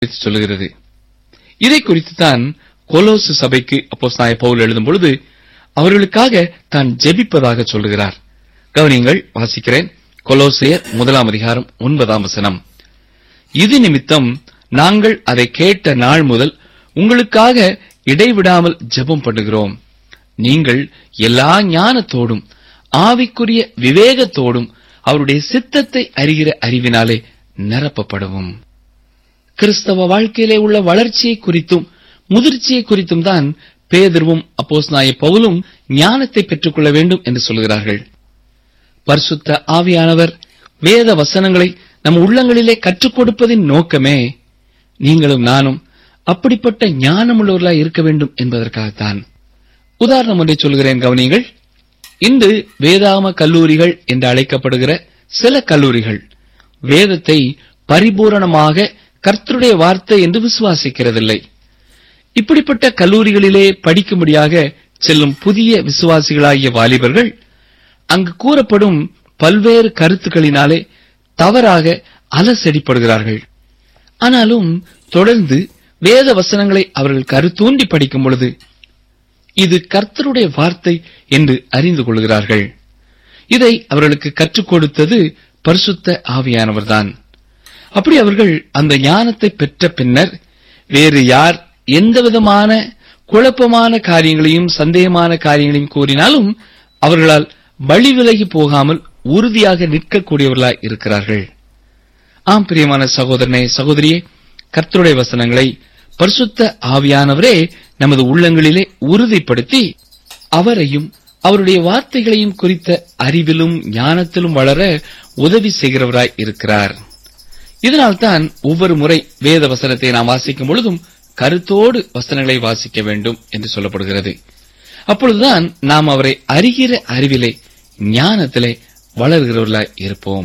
குறித்து சொல்லுகிறது இதை குறித்து தான் கொலோசு சபைக்கு அப்போஸ்தலனாகிய பவுல் எழுதும் பொழுது அவர்களுக்காக தான் ஜெபிப்பதாக சொல்லுகிறார் கவனியங்கள் வாசிக்கிறேன் கொலோசியர் முதலாம் அதிகாரம் ஒன்பதாம் வசனம் இது நிமித்தம் நாங்கள் அதை கேட்ட நாள் முதல் உங்களுக்காக இடைவிடாமல் ஜெபம் பண்ணுகிறோம் நீங்கள் எல்லா ஞானத்தோடும் ஆவிக்குரிய விவேகத்தோடும் அவருடைய சித்தத்தை அறிகிற அறிவினாலே நிரப்பப்படவும் கிறிஸ்தவ வாழ்க்கையிலே உள்ள வளர்ச்சியை குறித்தும் முதிர்ச்சியை குறித்தும் தான் பேதர்வும் அப்போஸ்நாய பவுலும் ஞானத்தை பெற்றுக்கொள்ள வேண்டும் என்று சொல்கிறார்கள் பரிசுத்த ஆவியானவர் வேத வசனங்களை நம் உள்ளங்களிலே கற்றுக் கொடுப்பதின் நோக்கமே நீங்களும் நானும் அப்படிப்பட்ட ஞானமுள்ளவர்களாய் இருக்க வேண்டும் என்பதற்காகத்தான் உதாரணம் ஒன்றை சொல்கிறேன் கவனியுங்கள் இன்று வேதாம கல்லூரிகள் என்று அழைக்கப்படுகிற சில கல்லூரிகள் வேதத்தை பரிபூரணமாக கர்த்தருடைய வார்த்தை என்று விசுவாசிக்கிறதில்லை இப்படிப்பட்ட கல்லூரிகளிலே படிக்கும்படியாக செல்லும் புதிய விசுவாசிகளாகிய வாலிபர்கள் அங்கு கூறப்படும் பல்வேறு கருத்துக்களினாலே தவறாக அலசடிப்படுகிறார்கள் ஆனாலும் தொடர்ந்து வேத வசனங்களை அவர்கள் கருத்தூண்டி படிக்கும் பொழுது இது கர்த்தருடைய வார்த்தை என்று அறிந்து கொள்கிறார்கள் இதை அவர்களுக்கு கற்றுக் கொடுத்தது பரிசுத்த ஆவியானவர்தான் அப்படி அவர்கள் அந்த ஞானத்தை பெற்ற பின்னர் வேறு யார் எந்தவிதமான குழப்பமான காரியங்களையும் சந்தேகமான காரியங்களையும் கூறினாலும் அவர்களால் வழி விலகி போகாமல் உறுதியாக நிற்கக்கூடியவர்களாய் இருக்கிறார்கள் ஆம் பிரியமான சகோதரனே சகோதரியே கர்த்தருடைய வசனங்களை பரிசுத்த ஆவியானவரே நமது உள்ளங்களிலே உறுதிப்படுத்தி அவரையும் அவருடைய வார்த்தைகளையும் குறித்த அறிவிலும் ஞானத்திலும் வளர உதவி செய்கிறவராய் இருக்கிறார் இதனால்தான் ஒவ்வொரு முறை வேத வசனத்தை நாம் வாசிக்கும் பொழுதும் கருத்தோடு வசனங்களை வாசிக்க வேண்டும் என்று சொல்லப்படுகிறது அப்பொழுதுதான் நாம் அவரை அறிகிற அறிவிலே ஞானத்திலே வளர்கிறவர்களாய் இருப்போம்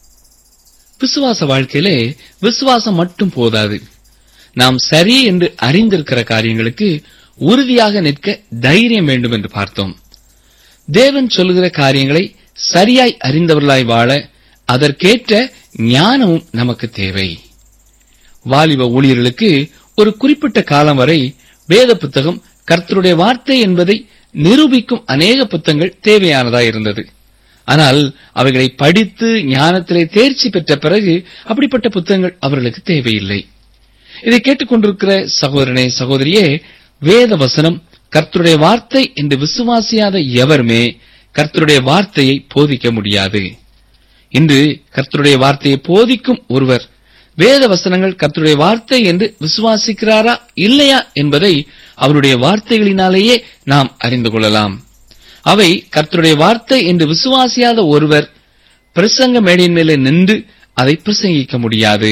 விசுவாச வாழ்க்கையிலே விசுவாசம் மட்டும் போதாது நாம் சரி என்று அறிந்திருக்கிற காரியங்களுக்கு உறுதியாக நிற்க தைரியம் வேண்டும் என்று பார்த்தோம் தேவன் சொல்லுகிற காரியங்களை சரியாய் அறிந்தவர்களாய் வாழ அதற்கேற்ற ஞானமும் நமக்கு தேவை வாலிப ஊழியர்களுக்கு ஒரு குறிப்பிட்ட காலம் வரை வேத புத்தகம் கர்த்தருடைய வார்த்தை என்பதை நிரூபிக்கும் அநேக புத்தகங்கள் தேவையானதாய் இருந்தது ஆனால் அவைகளை படித்து ஞானத்திலே தேர்ச்சி பெற்ற பிறகு அப்படிப்பட்ட புத்தகங்கள் அவர்களுக்கு தேவையில்லை இதை கேட்டுக்கொண்டிருக்கிற சகோதரனே சகோதரியே வேத வசனம் கர்த்தருடைய வார்த்தை என்று விசுவாசியாத எவருமே கர்த்தருடைய வார்த்தையை போதிக்க முடியாது இன்று கர்த்தருடைய வார்த்தையை போதிக்கும் ஒருவர் வேத வசனங்கள் கர்த்தருடைய வார்த்தை என்று விசுவாசிக்கிறாரா இல்லையா என்பதை அவருடைய வார்த்தைகளினாலேயே நாம் அறிந்து கொள்ளலாம் அவை கர்த்தருடைய வார்த்தை என்று விசுவாசியாத ஒருவர் பிரசங்க மேடையின் மேலே நின்று அதை பிரசங்கிக்க முடியாது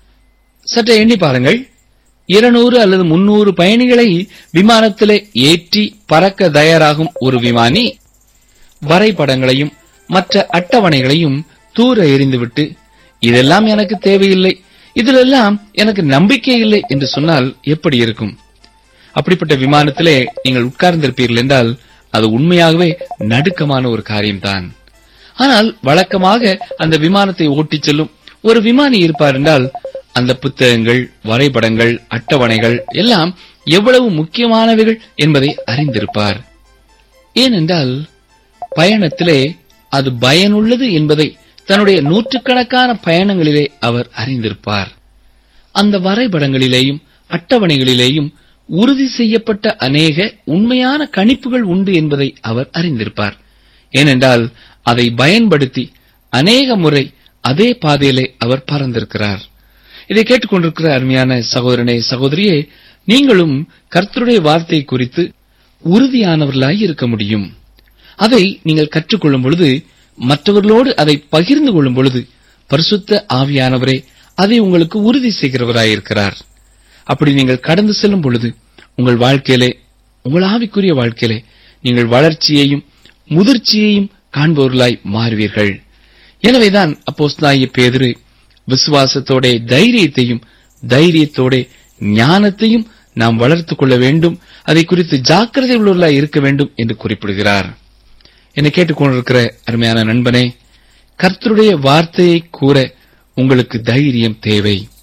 சற்று எண்ணி பாருங்கள் இருநூறு அல்லது முன்னூறு பயணிகளை விமானத்திலே ஏற்றி பறக்க தயாராகும் ஒரு விமானி வரைபடங்களையும் மற்ற அட்டவணைகளையும் தூர எறிந்துவிட்டு இதெல்லாம் எனக்கு தேவையில்லை இதிலெல்லாம் எனக்கு நம்பிக்கை இல்லை என்று சொன்னால் எப்படி இருக்கும் அப்படிப்பட்ட விமானத்திலே நீங்கள் உட்கார்ந்திருப்பீர்கள் என்றால் அது உண்மையாகவே நடுக்கமான ஒரு காரியம்தான் ஆனால் வழக்கமாக அந்த விமானத்தை ஓட்டிச் செல்லும் ஒரு விமானி இருப்பார் என்றால் அந்த புத்தகங்கள் வரைபடங்கள் அட்டவணைகள் எல்லாம் எவ்வளவு முக்கியமானவைகள் என்பதை அறிந்திருப்பார் ஏனென்றால் பயணத்திலே அது பயனுள்ளது என்பதை தன்னுடைய நூற்றுக்கணக்கான பயணங்களிலே அவர் அறிந்திருப்பார் அந்த வரைபடங்களிலேயும் அட்டவணைகளிலேயும் உறுதி செய்யப்பட்ட அநேக உண்மையான கணிப்புகள் உண்டு என்பதை அவர் அறிந்திருப்பார் ஏனென்றால் அதை பயன்படுத்தி அநேக முறை அதே பாதையிலே அவர் பறந்திருக்கிறார் இதை கேட்டுக்கொண்டிருக்கிற அருமையான சகோதரனே சகோதரியே நீங்களும் கர்த்தருடைய வார்த்தை குறித்து உறுதியானவர்களாய் இருக்க முடியும் அதை நீங்கள் கற்றுக்கொள்ளும் பொழுது மற்றவர்களோடு அதை பகிர்ந்து கொள்ளும் பொழுது பரிசுத்த ஆவியானவரே அதை உங்களுக்கு உறுதி செய்கிறவராயிருக்கிறார் அப்படி நீங்கள் கடந்து செல்லும் பொழுது உங்கள் வாழ்க்கையிலே உங்கள் ஆவிக்குரிய வாழ்க்கையிலே நீங்கள் வளர்ச்சியையும் முதிர்ச்சியையும் காண்பவர்களாய் மாறுவீர்கள் எனவேதான் அப்போஸ்தலனாகிய பேதுரு விசுவாசத்தோட தைரியத்தையும் தைரியத்தோட ஞானத்தையும் நாம் வளர்த்துக் கொள்ள வேண்டும் அதை குறித்து ஜாக்கிரதை உள்ளவர்களாய் இருக்க வேண்டும் என்று குறிப்பிடுகிறார் என்னை கேட்டுக்கொண்டிருக்கிற அருமையான நண்பனே கர்த்தருடைய வார்த்தையை கூற உங்களுக்கு தைரியம் தேவை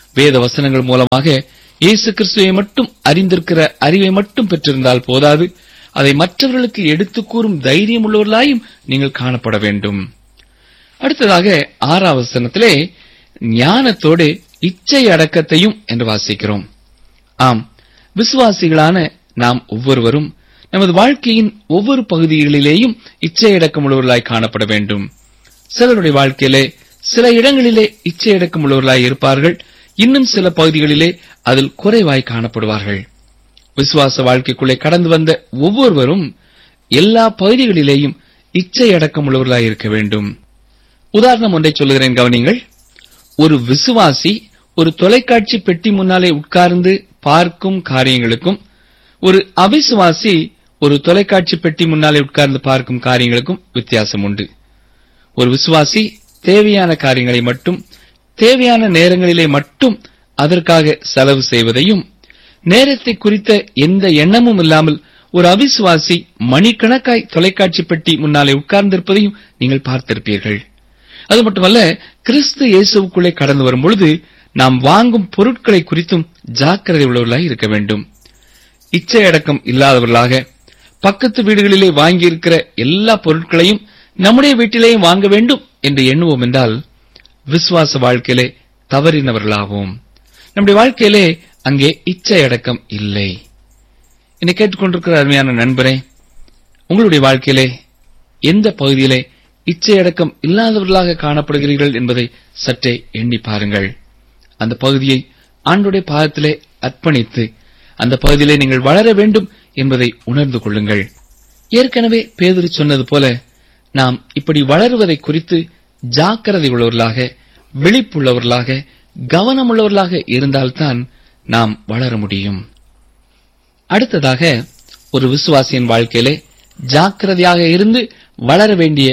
வேத வசனங்கள் மூலமாக இயேசு கிறிஸ்துவை மட்டும் அறிந்திருக்கிற அறிவை மட்டும் பெற்றிருந்தால் போதாது அதை மற்றவர்களுக்கு எடுத்துக் கூறும் தைரியம் உள்ளவர்களாயும் நீங்கள் காணப்பட வேண்டும் அடுத்ததாக ஆறாவது வசனத்திலே ஞானத்தோடு இச்சை அடக்கத்தையும் என்று வாசிக்கிறோம் ஆம் விசுவாசிகளான நாம் ஒவ்வொருவரும் நமது வாழ்க்கையின் ஒவ்வொரு பகுதிகளிலேயும் இச்சையடக்கம் உள்ளவர்களாய் காணப்பட வேண்டும் சிலருடைய வாழ்க்கையிலே சில இடங்களிலே இச்சையடக்கம் உள்ளவர்களாய் இருப்பார்கள் இன்னும் சில பகுதிகளிலே அதில் குறைவாய் காணப்படுவார்கள் விசுவாச வாழ்க்கைக்குள்ளே கடந்து வந்த ஒவ்வொருவரும் எல்லா பகுதிகளிலேயும் இச்சை அடக்கம் உள்ளவர்களாய் இருக்க வேண்டும் உதாரணம் ஒன்றை சொல்லுகிறேன் கவனிங்கள் ஒரு விசுவாசி ஒரு தொலைக்காட்சி பெட்டி முன்னாலே உட்கார்ந்து பார்க்கும் காரியங்களுக்கும் ஒரு அவிசுவாசி ஒரு தொலைக்காட்சி பெட்டி முன்னாலே உட்கார்ந்து பார்க்கும் காரியங்களுக்கும் வித்தியாசம் உண்டு ஒரு விசுவாசி தேவையான காரியங்களை மட்டும் தேவையான நேரங்களிலே மட்டும் அதற்காக செலவு செய்வதையும் நேரத்தை குறித்த எந்த எண்ணமும் இல்லாமல் ஒரு அவிசுவாசி மணிக்கணக்காய் தொலைக்காட்சி பெட்டி முன்னாலே உட்கார்ந்திருப்பதையும் நீங்கள் பார்த்திருப்பீர்கள் அது மட்டுமல்ல கிறிஸ்து இயேசுவுக்குள்ளே கடந்து வரும் பொழுது நாம் வாங்கும் பொருட்களை குறித்தும் ஜாக்கிரதை உள்ளவர்களாய் இருக்க வேண்டும் இச்சை அடக்கம் இல்லாதவர்களாக பக்கத்து வீடுகளிலே வாங்கியிருக்கிற எல்லா பொருட்களையும் நம்முடைய வீட்டிலேயும் வாங்க வேண்டும் என்று எண்ணுவோம் என்றால் விசுவாச வாழ்க்கையிலே தவறினவர்களாவோம் நம்முடைய வாழ்க்கையிலே அங்கே இச்சை அடக்கம் இல்லை என்னை கேட்டுக்கொண்டிருக்கிற அருமையான நண்பரே உங்களுடைய வாழ்க்கையிலே எந்த பகுதியிலே இச்சை அடக்கம் இல்லாதவர்களாக காணப்படுகிறீர்கள் என்பதை சற்றே எண்ணி பாருங்கள் அந்த பகுதியை ஆண்டுடைய பாதத்திலே அர்ப்பணித்து அந்த பகுதியிலே நீங்கள் வளர வேண்டும் என்பதை உணர்ந்து கொள்ளுங்கள் ஏற்கனவே பேதுரு சொன்னது போல நாம் இப்படி வளருவதை குறித்து ஜாக்கிரதை உள்ளவர்களாக விழிப்புள்ளவர்களாக கவனமுள்ளவர்களாக இருந்தால்தான் நாம் வளர முடியும் அடுத்ததாக ஒரு விசுவாசியின் வாழ்க்கையிலே ஜாக்கிரதையாக இருந்து வளர வேண்டிய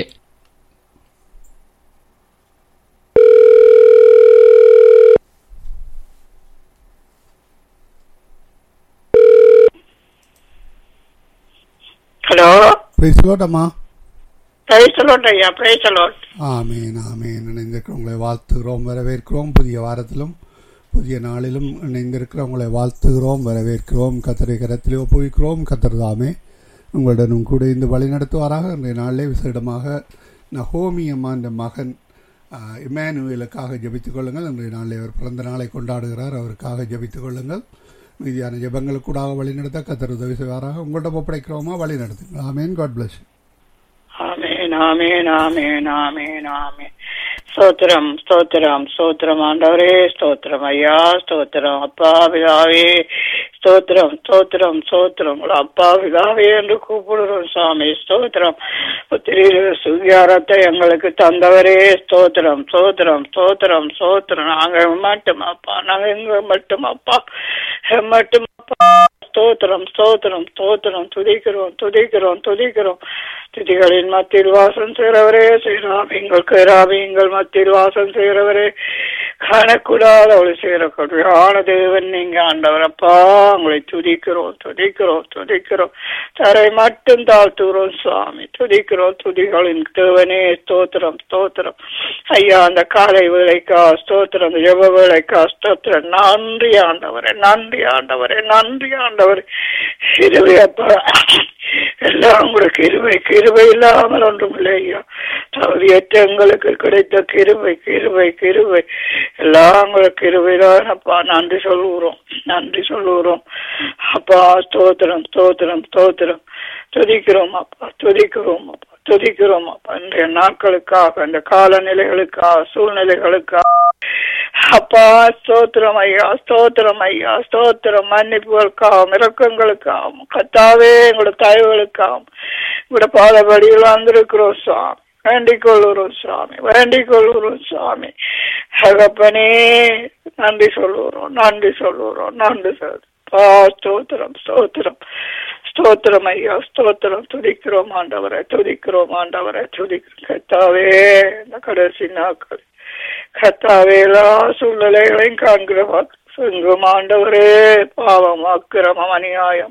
ஹலோ பிரைஸ் அம்மா பிரைசலோட் ஐயா பிரைசலோட் ஆமேன் ஆமேன் இணைந்திருக்கிறவங்களை வாழ்த்துகிறோம் வரவேற்கிறோம் புதிய வாரத்திலும் புதிய நாளிலும் இணைந்திருக்கிறவங்களை வாழ்த்துகிறோம் வரவேற்கிறோம் கத்தரை கரத்திலே ஒப்புவிக்கிறோம் கத்தர் தாமே உங்களுடனும் கூட இந்த வழி நடத்துவாராக இன்றைய நாளிலே விசேடமாக நகோமி அம்மா என்ற மகன் ஆஹ், இம்மானுவேலுக்காக ஜெபித்துக் கொள்ளுங்கள் இன்றைய நாளிலே அவர் பிறந்த நாளை கொண்டாடுகிறார் அவருக்காக ஜெபித்துக் கொள்ளுங்கள் மீதியான ஜெபங்களுக்கூடாக வழி நடத்த கத்தர் உதவி செய்வாராக உங்கள்கிட்ட ஒப்படைக்கிறோமா வழி நடத்துங்கள் ஆமேன் காட் பிளஸ் ஆமேன் ஆமேன் ஆமேன் ஆமேன் ஆமேன் ஸ்தோத்திரம் ஸ்தோத்திரம் ஸ்தோத்திரம் ஆண்டவரே ஸ்தோத்திரம் ஐயா ஸ்தோத்திரம் அப்பா பிதாவே ஸ்தோத்திரம் ஸ்தோத்திரம் ஸ்தோத்திரம் உங்களை அப்பா பிதாவே என்று கூப்பிடுறோம் சாமி ஸ்தோத்திரம் புத்திரி சுகியாரத்தை எங்களுக்கு தந்தவரே ஸ்தோத்திரம் ஸ்தோத்திரம் ஸ்தோத்திரம் ஸ்தோத்திரம் நாங்க மட்டும் அப்பா நாங்க எங்க மட்டும் அப்பா மட்டும் அப்பா ஸ்தோத்திரம் ஸ்தோத்திரம் ஸ்தோத்திரம் துதிக்கிறோம் துதிக்கிறோம் துதிக்கிறோம் துதிகளின் மத்தியில் வாசம் செய்கிறவரே செய்கிறாபிங்கள் கேராபிங்கள் மத்தியில் வாசம் செய்கிறவரே காணக்கூடாத அவளை செய்கிற கொடுமையான தேவன் நீங்க ஆண்டவரப்பா உங்களை துதிக்கிறோம் துதிக்கிறோம் துதிக்கிறோம் தரை மட்டும் தாழ்த்துகிறோம் சுவாமி துதிக்கிறோம் துதிகளின் தேவனே ஸ்தோத்திரம் ஸ்தோத்திரம் ஐயா அந்த காலை வேலைக்கா ஸ்தோத்திரம் அந்த ஜெப வேலைக்கா ஸ்தோத்திரம் நன்றி ஆண்டவரே நன்றி ஆண்டவரே நன்றி ஆண்டவரே கிருபை அப்பா எல்லாம் கூட கிருபை கிருபை இல்லாமல் ஒன்றும் இல்லை ஐயா தகுதியற்ற எங்களுக்கு கிடைத்த கிருபை கிருபை கிருபை எல்லாம் கூட கிருபைதான் அப்பா நன்றி சொல்லுகிறோம் நன்றி சொல்லுகிறோம் அப்பா ஸ்தோத்திரம் ஸ்தோத்திரம் ஸ்தோத்திரம் துதிக்கிறோம் அப்பா துதிக்கிறோம் அப்பா துதிக்கிறோம் அப்பா இன்றைய நாட்களுக்காக இந்த காலநிலைகளுக்காக சூழ்நிலைகளுக்காக அப்பா ஸ்தோத்திரம் ஐயா ஸ்தோத்திரம் ஐயா ஸ்தோத்திரம் மன்னிப்புகளுக்காகவும் இரக்கங்களுக்காகவும் கத்தாவே எங்களோட தயவுகளுக்காகவும் உங்களோட பாதபடியில் வந்திருக்கிறோம் சுவாமி வேண்டிக் கொள்ளுறோம் சுவாமி வேண்டிக் கொள்ளுறோம் சுவாமி தகப்பனே நன்றி சொல்லுகிறோம் நன்றி சொல்லுகிறோம் நன்றி சொல் பா ஸ்தோத்திரம் ஸ்தோத்திரம் ஸ்தோத்திரம் ஐயா ஸ்தோத்திரம் துதிக்கிறோம் ஆண்டவரை துதிக்கிறோம் ஆண்டவரை துதிக்கிறோம் கத்தாவே இந்த கடைசி நாட்கள் கத்தாவே எல்லா சூழ்நிலைகளையும் காண்கிறவர் செங்கும் ஆண்டவரே பாவம் அக்கிரமம் அநியாயம்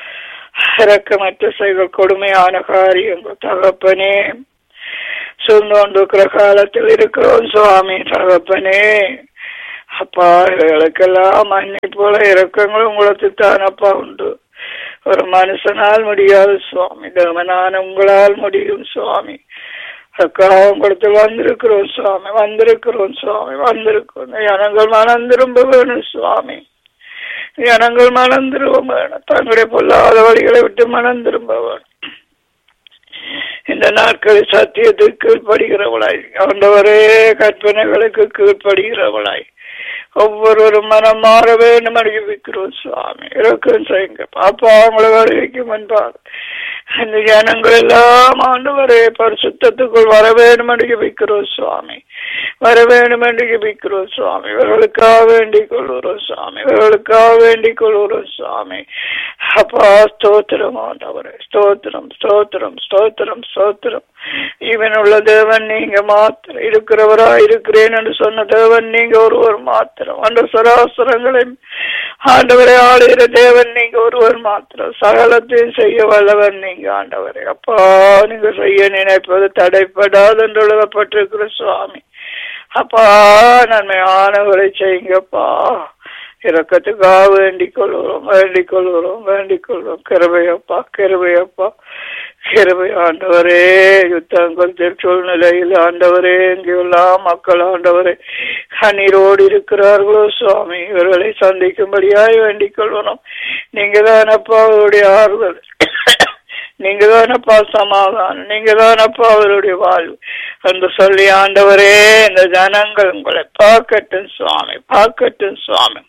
இறக்கமற்ற செயல்கள் கொடுமையான காரியங்கள் தகப்பனே சொந்தோண்டிருக்கிற காலத்தில் இருக்கிறோம் சுவாமி தகப்பனே அப்பா இவர்களுக்கெல்லாம் மன்னிப்போல இறக்கங்களும் உங்களுக்கு தானப்பா உண்டு ஒரு மனுஷனால் முடியாது சுவாமி தேவனான உங்களால் முடியும் சுவாமி அக்கா உங்களுக்கு வந்திருக்கிறோம் சுவாமி வந்திருக்கிறோம் சுவாமி வந்திருக்கிறோம் ஜனங்கள் மனம் திரும்ப வேணும் சுவாமி ஜனங்கள் மனம் திரும்ப வேணும் தங்களுடைய பொல்லாத வழிகளை விட்டு மனம் திரும்ப வேணும் இந்த நாட்களில் சத்தியத்துக்கு கீழ்ப்படுகிறவளாய் ஆண்டவரே கற்பனைகளுக்கு கீழ்ப்படுகிறவளாய் ஒவ்வொருவரும் மனம் மாற வேண்டும் அறிவிக்கிறோம் சுவாமி இறக்கம் செய்யுங்க பாப்பா அவங்களை வருகைக்கு முன்பாக இந்த ஜனங்கள் எல்லாம் ஆண்டவரே பரிசுத்தத்துக்குள் வர வேண்டும் என்று ஜெபிக்கிறோம் சுவாமி வர வேண்டும் என்று ஜெபிக்கிறோம் சுவாமி இவர்களுக்காக வேண்டிக் கொள்கிறோம் சுவாமி இவர்களுக்காக வேண்டிக் கொள்கிறோம் சுவாமி அப்பா ஸ்தோத்திரம் ஆண்டவரே ஸ்தோத்திரம் ஸ்தோத்திரம் ஸ்தோத்திரம் ஸ்தோத்திரம் இவன் உள்ள தேவன் நீங்க மாத்திரம் இருக்கிறவரா இருக்கிறேன் என்று சொன்ன தேவன் நீங்க ஒருவர் மாத்திரம் அந்த சராசரங்களை ஆண்டவரை ஆளுகிற தேவன் நீங்க ஒருவர் மாத்திரம் சகலத்தையும் செய்ய வல்லவர் நீங்க ஆண்டவரே அப்பா நீங்க செய்ய நினைப்பது தடைப்படாது என்று எழுதப்பட்டிருக்கிற சுவாமி அப்பா நன்மையானவரை செய்யுங்கப்பா இறக்கத்துக்காக வேண்டிக் கொள்கிறோம் வேண்டிக் கொள்கிறோம் வேண்டிக் கொள்கிறோம் கிருபையப்பா கிருபையப்பா கிருபை ஆண்டவரே யுத்தங்கள் சூழ்நிலையில் ஆண்டவரே எங்கெல்லாம் மக்கள் ஆண்டவரே கண்ணீரோடு இருக்கிறார்களோ சுவாமி இவர்களை சந்திக்கும்படியாய் வேண்டிக் கொள்கிறோம் நீங்க தானப்பா அவருடைய ஆறுதல் நீங்க தானப்பா சமாதானம் நீங்க தானப்பா அவருடைய வாழ்வு என்று சொல்லி ஆண்டவரே இந்த ஜனங்கள் உங்களை பார்க்கட்டும் சுவாமி பார்க்கட்டும் சுவாமி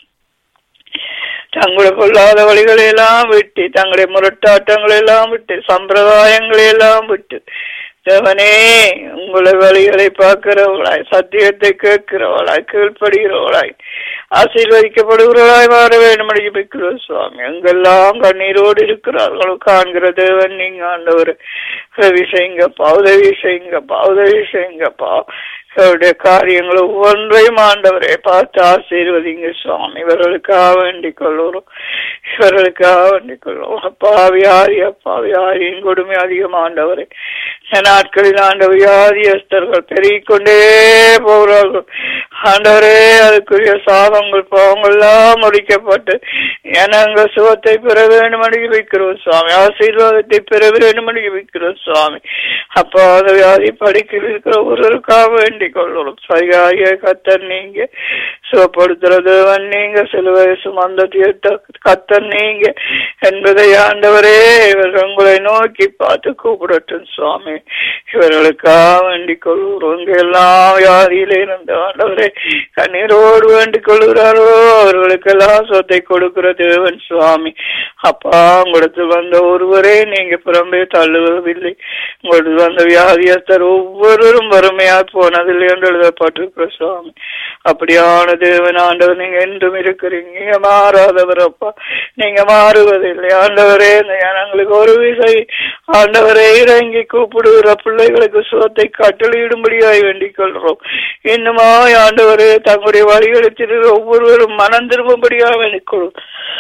தங்களுடைய பொல்லாத வழிகளை எல்லாம் விட்டு தங்களுடைய முரட்டாட்டங்களை எல்லாம் விட்டு சம்பிரதாயங்களை எல்லாம் விட்டு தேவனே உங்களை வழிகளை பார்க்கிறவளாய் சத்தியத்தை கேட்கிறவளாய் கீழ்ப்படுகிறவளாய் ஆசீர்வதிக்கப்படுகிறவளாய் மாற வேண்டும் ஜபிக்கிறோம் சுவாமி எங்கெல்லாம் கண்ணீரோடு இருக்கிறார்களோ காண்கிற தேவன் நீங்க ஆண்டவர் உதவி செய்யுங்கப்பா உதவி செய்யுங்கப்பா உதவி செய்யுங்கப்பா அவருடைய காரியங்கள் ஒவ்வொன்றையும் ஆண்டவரை பார்த்து ஆசீர்வதிங்க சுவாமி இவர்களுக்காக வேண்டிக் கொள்ளுறோம் இவர்களுக்காக வேண்டிக் கொள்ளுவோம் அப்பா வியாதி அப்பா வியாதியின் கொடுமை அதிகமாண்டவரே இந்த நாட்களில் ஆண்ட வியாதியஸ்தர்கள் பெருகிக்கொண்டே போகிறார்கள் ஆண்டவரே அதுக்குரிய சாபங்கள் பாவங்கள் எல்லாம் முடிக்கப்பட்டு எனங்க சுகத்தை பெற வேண்டும் என்று வைக்கிறோம் சுவாமி ஆசீர்வாதத்தை பெற வேண்டும் என்று வைக்கிறோம் சுவாமி அப்பா அந்த வியாதி படிக்கில் இருக்கிற ஒருவருக்காக வேண்டிக் கொள்ளும் சரியாக கத்தர் நீங்க சுகப்படுத்துறது நீங்க சிலுவை சுமந்த தீர்த்த கத்தர் நீங்க என்பதை ஆண்டவரே இவர்கள் உங்களை நோக்கி பார்த்து கூப்பிடட்டும் சுவாமி இவர்களுக்காக வேண்டிக் கொள்கிறோம் இங்க எல்லாம் வியாதியில இருந்த ஆண்டவரே கண்ணீரோடு வேண்டிக் கொள்கிறாரோ அவர்களுக்கெல்லாம் சொத்தை கொடுக்கிற தேவன் சுவாமி அப்பா உங்களுக்கு வந்த ஒருவரே நீங்க புறம்பே தள்ளுவதில்லை உங்களுக்கு வந்த வியாதியஸ்தர் ஒவ்வொருவரும் வறுமையா போனதில்லை என்று எழுதப்பட்டிருக்கிற சுவாமி அப்படியான தேவன் ஆண்டவர் நீங்க என்றும் இருக்கிறீங்க நீங்க மாறாதவர் அப்பா நீங்க மாறுவதில்லை ஆண்டவரே இந்த ஜனங்களுக்கு ஒரு விசை ஆண்டவரை இறங்கி கூப்பிடுகிற பிள்ளைகளுக்கு சுகத்தை கட்டளையிடும்படியாய் வேண்டிக் கொள்றோம் இன்னுமாய் ஆண்டவரே தங்களுடைய வழிகளுக்கு ஒவ்வொருவரும் மனம் திரும்பும்படியாக வேண்டிக் கொள்ளும்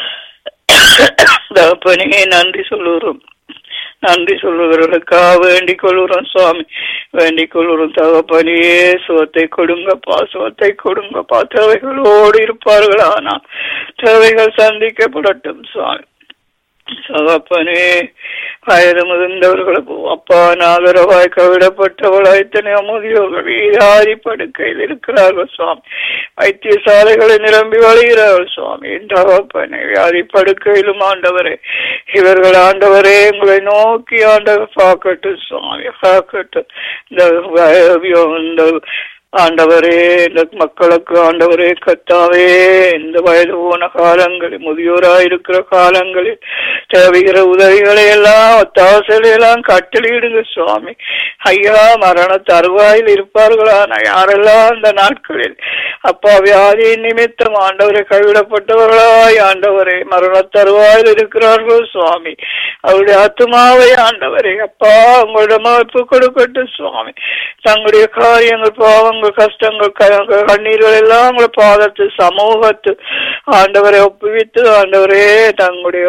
தகப்பனே நன்றி சொல்லுகிறோம் நன்றி சொல்லுகிறவர்களுக்காக வேண்டிக் கொள்கிறோம் சுவாமி வேண்டிக் கொள்கிறோம் தகப்பனியே சுகத்தை கொடுங்கப்பா சுகத்தை கொடுங்கப்பா தேவைகளோடு இருப்பார்கள் ஆனால் தேவைகள் சந்திக்கப்படட்டும் சுவாமி சகப்பனே வயது முதிர்ந்தவர்களுக்கு அப்பா நாகரவாய் கவிடப்பட்டவளாய் இத்தனை முதியோர்கள் வியாதி படுக்கையில் இருக்கிறார்கள் சுவாமி வைத்தியசாலைகளை நிரம்பி வழிகிறார்கள் சுவாமி தகப்பனே வியாதி படுக்கையிலும் ஆண்டவரே இவர்கள் ஆண்டவரே எங்களை நோக்கி ஆண்டவர் பார்க்கட்டும் சுவாமி பார்க்கட்டும் இந்த ஆண்டவரே இந்த மக்களுக்கு ஆண்டவரே கத்தாவே இந்த வயது போன காலங்களில் முதியோராய் இருக்கிற காலங்களில் தேவைகிற உதவிகளை எல்லாம் ஒத்தாசைகளை எல்லாம் கட்டளையிடுங்க சுவாமி ஐயா மரண தருவாயில் இருப்பார்களான யாரெல்லாம் அந்த நாட்களில் அப்பா வியாதி நிமித்தம் ஆண்டவரை கைவிடப்பட்டவர்களாய் ஆண்டவரே மரண தருவாயில் இருக்கிறார்கள் சுவாமி அவருடைய ஆத்மாவை ஆண்டவரே அப்பா உங்களிடம் ஒப்பு கொடுக்கட்டும் சுவாமி தங்களுடைய காரியங்கள் பாவங்கள் கஷ்டங்கள் கண்ணீர்கள் எல்லாம் உங்களை பாதத்து சமூகத்து ஆண்டவரை ஒப்புவித்து ஆண்டவரே தங்களுடைய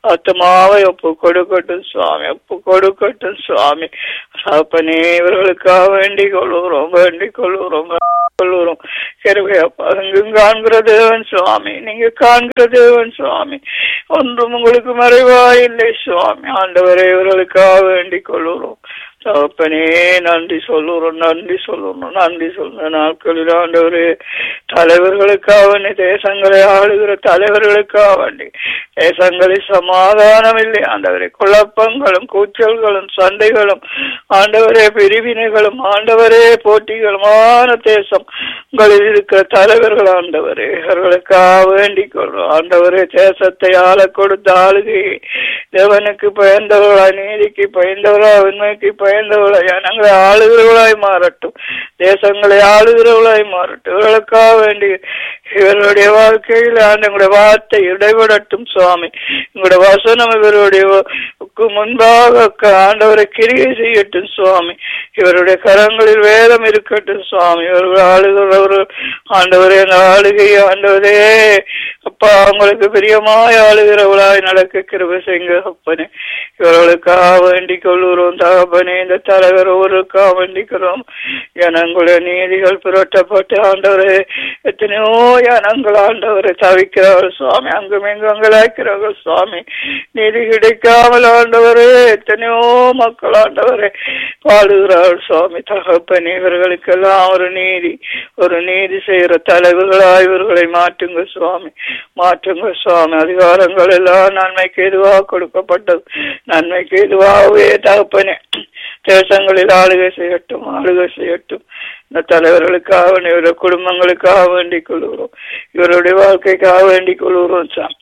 ஆத்மாவை ஒப்பு கொடுக்கட்டும் சுவாமி ஒப்பு கொடுக்கட்டும் சுவாமி சாப்பனே இவர்களுக்காக வேண்டிக் கொள்ளுகிறோம் வேண்டிக் கொள்ளுகிறோம் வேண்டிக் கொள்ளுகிறோம் கிருபையப்பா எங்கும் காண்கிற தேவன் சுவாமி நீங்க காண்கிற தேவன் சுவாமி ஒன்றும் உங்களுக்கு மறைவா இல்லை சுவாமி ஆண்டவரே இவர்களுக்காக வேண்டிக் கொள்ளுகிறோம் தகப்பனே நன்றி சொல்லுறோம் நன்றி சொல்லுறோம் நன்றி சொல்ற நாட்களில் ஆண்டவரே தலைவர்களுக்காக வேண்டி தேசங்களை ஆளுகிற தலைவர்களுக்காக வேண்டி தேசங்களில் சமாதானம் இல்லை ஆண்டவரே குழப்பங்களும் கூச்சல்களும் சண்டைகளும் ஆண்டவரே பிரிவினைகளும் ஆண்டவரே போட்டிகளுமான தேசம் உங்களில் இருக்கிற தலைவர்கள் ஆண்டவரே இவர்களுக்காக வேண்டிக் கொள்றோம் ஆண்டவரே தேசத்தை ஆள கொடுத்த ஆளுகையை தேவனுக்கு பயந்தவர்களாய் நீதிக்கு பயந்தவர்களாய் உண்மைக்கு பயந்தவர்களாய் ஜனங்களை ஆளுகிறவர்களாய் மாறட்டும் தேசங்களை ஆளுகிறவர்களாய் மாறட்டும் இவர்களுக்காக வேண்டி இவர்களுடைய வாழ்க்கையில் ஆண்டவங்களுடைய வார்த்தை இடைபடட்டும் சுவாமி உங்களுடைய வசனம் இவருடைய க்கு முன்பாக க- ஆண்டவரை கிரியை செய்யட்டும் சுவாமி இவருடைய கரங்களில் வேதம் இருக்கட்டும் சுவாமி இவர்கள் ஆளுகிறவர்கள் ஆண்டவரே அந்த ஆளுகை ஆண்டவரே அப்பா உங்களுக்கு பிரியமாய் ஆளுகிறவளாய் நடக்க கிருபை செய்யுங்க அப்பனே இவர்களுக்காக வேண்டிக் கொள்ளுகிறோம் தகப்பனே இந்த தலைவர் ஒருக்காக வேண்டிக்கிறோம் ஜனங்களுடைய நீதிகள் புரட்டப்பட்டு ஆண்டவரே எத்தனையோ ஜனங்கள் ஆண்டவரை தவிக்கிறார்கள் சுவாமி அங்கும் இங்கும் அங்கலாக்கிறார்கள் சுவாமி நீதி கிடைக்காமல் ஆண்டவரே எத்தனையோ மக்கள் ஆண்டவரை பாடுகிறார்கள் சுவாமி தகப்பனே இவர்களுக்கெல்லாம் ஒரு நீதி ஒரு நீதி செய்கிற தலைவர்களாய் இவர்களை மாற்றுங்க சுவாமி மாற்றுங்க சுவாமி அதிகாரங்கள் எல்லாம் நன்மைக்கு எதுவாக கொடுக்கப்பட்டது நன்மைக்கு எதுவாகவே தகப்பனே தேசங்களில் ஆளுகை செய்யட்டும் ஆளுகை செய்யட்டும் இந்த தலைவர்களுக்காக வேண்டி, இவருடைய குடும்பங்களுக்காக வேண்டிக் கொள்கிறோம் இவருடைய வாழ்க்கைக்காக வேண்டிக் கொள்கிறோம் சாமி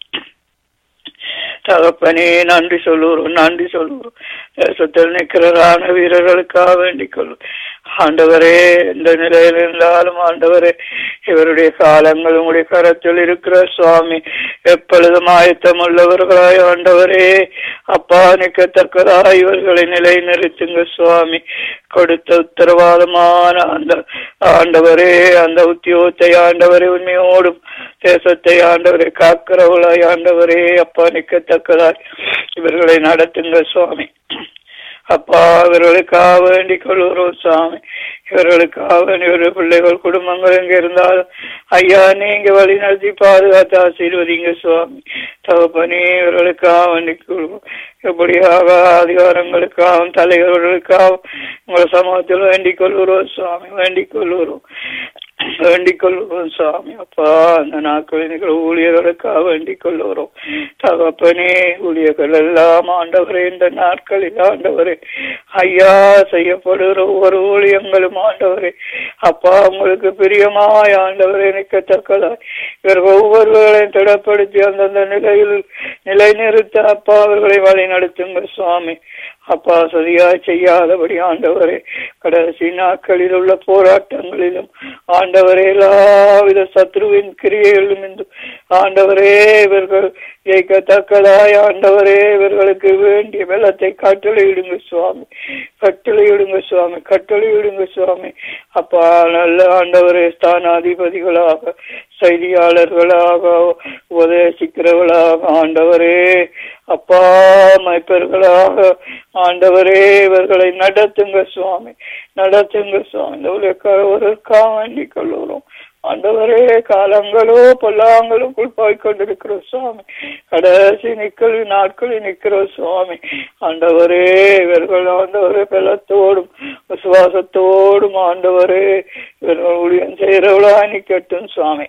தகப்பனே நன்றி சொல்லுகிறோம் நன்றி சொல்லுகிறோம் தேசத்தில் நிற்கிற ராணுவ வீரர்களுக்காக வேண்டிக் கொள்ளும் ஆண்டவரே எந்த நிலையில் இருந்தாலும் ஆண்டவரே இவருடைய காலங்கள் உங்களுடைய கரத்தில் இருக்கிற சுவாமி எப்பொழுதும் ஆயத்தம் உள்ளவர்களாய் ஆண்டவரே அப்பா நிற்கத்தக்கதாய் இவர்களை நிலை நிறுத்துங்க சுவாமி கொடுத்த உத்தரவாதமான அந்த ஆண்டவரே அந்த உத்தியோகத்தை ஆண்டவரே உண்மையோடும் தேசத்தை ஆண்டவரை காக்கிறவளாய் ஆண்டவரே அப்பா நிற்கத்தக்கதாய் இவர்களை நடத்துங்க சுவாமி அப்பா இவர்களுக்காக வேண்டிக் கொள்கிறோம் சுவாமி இவர்களுக்காக வேண்டி இவருடைய பிள்ளைகள் குடும்பங்கள் எங்க இருந்தாலும் ஐயா நீங்க வழி நடத்தி பாதுகாத்து ஆசீர்வதிங்க சுவாமி தகப்பனே இவர்களுக்காக வேண்டிக் கொள்வோம் எப்படியாக அதிகாரங்களுக்காகவும் தலைவர்களுக்காகவும் உங்களை சமூகத்தில் வேண்டிக் கொள்கிறோம் சுவாமி வேண்டிக் கொள்கிறோம் வேண்டிக் கொள்கிறோம் சுவாமி அப்பா அந்த நாட்களில் இருக்கிற ஊழியர்களுக்காக வேண்டிக் கொள்கிறோம் தகப்பனே ஊழியர்கள் எல்லாம் ஆண்டவரே இந்த நாட்களில் ஆண்டவரே ஐயா செய்யப்படுகிற ஒவ்வொரு ஊழியங்களும் ஆண்டவரே அப்பா உங்களுக்கு பிரியமாய் ஆண்டவரே நிற்கத்தக்கதாய் இவர்கள் ஒவ்வொருவர்களையும் திடப்படுத்தி அந்தந்த நிலையில் நிலைநிறுத்த அப்பா அவர்களை வழி நடத்துங்க சுவாமி அப்பா சரியாய் செய்யாதபடி ஆண்டவரே கடைசி நாட்களில் உள்ள போராட்டங்களிலும் ஆண்டவரே எல்லாவித சத்ருவின் கிரியைகளிலும் இருந்து ஆண்டவரே இவர்கள் ஜெயிக்கத்தக்கதாய் ஆண்டவரே இவர்களுக்கு வேண்டிய வெள்ளத்தை கட்டளையிடுங்க சுவாமி கட்டளையிடுங்க சுவாமி கட்டளையிடுங்க சுவாமி அப்பா நல்ல ஆண்டவரே ஸ்தானாதிபதிகளாக செய்தியாளர்களாக உபதேசிக்கிறவர்களாக ஆண்டவரே அப்பா மைப்பர்களாக ஆண்டவரே இவர்களை நடத்துங்க சுவாமி நடத்துங்க சுவாமி இந்த உலகக்காக வேண்டிக் கொள்ளுகிறோம் ஆண்டவரே காலங்களோ பொல்லாங்களுக்குள் போய் கொண்டிருக்கிற சுவாமி கடைசி நிக்கல் நாட்களில் நிற்கிற சுவாமி ஆண்டவரே இவர்கள் ஆண்டவரே பலத்தோடும் விசுவாசத்தோடும் ஆண்டவரே இவர்கள் ஊழியம் செய்கிறவளா நிக்கட்டும் சுவாமி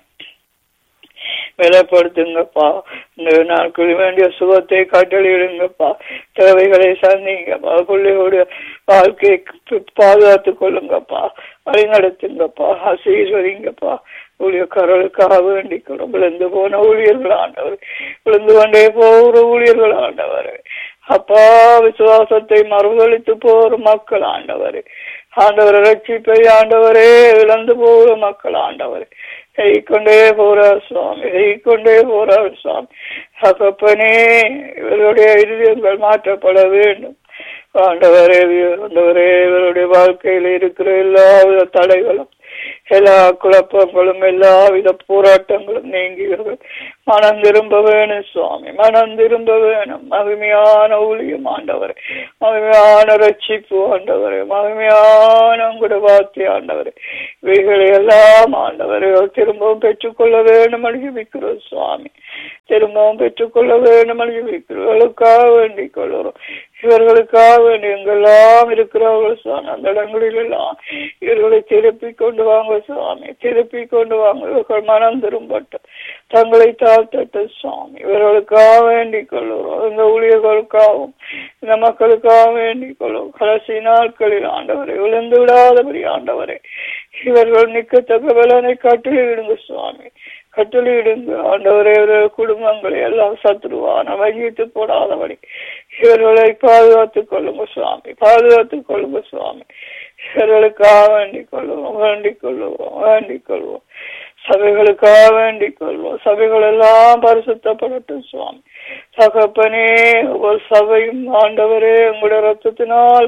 பலப்படுத்துங்கப்பா இந்த நாட்களில் வேண்டிய சுகத்தை கட்டளையிடுங்கப்பா தேவைகளை சந்திங்கப்பா பிள்ளையோட வாழ்க்கையை பாதுகாத்துக் கொள்ளுங்கப்பா வழி நடத்துங்கப்பா ஆசீர்வதிங்கப்பா ஊழியக்காரர்களுக்காக வேண்டிக்கிறோம் விழுந்து போன ஊழியர்கள் ஆண்டவர் விழுந்து கொண்டே போகிற ஊழியர்கள் ஆண்டவர் அப்பா விசுவாசத்தை மறுதளித்து போகிற மக்கள் ஆண்டவர் ஆண்டவர் ரட்சிப்பை ஆண்டவரே இழந்து போகிற மக்கள் ஆண்டவர் கொண்டே போறார் சுவாமி கொண்டே போறார் சுவாமி தகப்பனே இவருடைய இருதயங்கள் மாற்றப்பட வேண்டும் ஆண்டவரே ஆண்டவரே இவருடைய வாழ்க்கையில் இருக்கிற எல்லா வித தடைகளும் எல்லா குழப்பங்களும் எல்லா வித போராட்டங்களும் நீங்குகிறது மனம் திரும்ப வேணும் சுவாமி மனம் திரும்ப வேணும் மகிமையான ஊழியம் ஆண்டவர் மகிமையான ரட்சிப்பு ஆண்டவர் மகிமையான உங்களோட வார்த்தை ஆண்டவர் இவைகளை எல்லாம் ஆண்டவர் திரும்பவும் பெற்றுக்கொள்ள வேண்டும் அனுபவிக்கிறோம் சுவாமி திரும்பவும் பெற்றுக்கொள்ள வேண்டும் அனுபவிக்கிறவர்களுக்காக வேண்டிக் கொள்கிறோம் இவர்களுக்காக வேண்டி எங்கெல்லாம் இருக்கிறார்கள் சுவாமி அந்த இடங்களில் எல்லாம் இவர்களை திருப்பி கொண்டு வாங்க சுவாமி திருப்பி கொண்டு வாங்க இவர்கள் மனம் திரும்பட்டும் தங்களை தாழ்த்தட்டும் சுவாமி இவர்களுக்காக வேண்டிக் கொள்கிறோம் இந்த ஊழியர்களுக்காகவும் இந்த மக்களுக்காக வேண்டிக் கொள்ளும் கடைசி நாட்களில் ஆண்டவரை விழுந்து விடாதபடி ஆண்டவரை இவர்கள் நிற்கத்தக்க பலனை கட்டளையிடுங்க சுவாமி கட்டளையிடுங்க ஆண்டவரே இவர்கள் குடும்பங்களை எல்லாம் சத்ருவான வகித்து போடாதபடி இவர்களை பாதுகாத்துக் கொள்ளுங்க சுவாமி பாதுகாத்துக் கொள்ளுங்க சுவாமி இவர்களுக்காக வேண்டிக் கொள்ளுவோம் வேண்டிக் கொள்ளுவோம் வேண்டிக் கொள்வோம் சபைகளுக்காக வேண்டிக் கொள்வோம் சபைகள் எல்லாம் பரிசுத்தப்படட்டும் சுவாமி தகப்பனே ஒரு சபையும் ஆண்டவரே உங்களுடைய ரத்தத்தினால்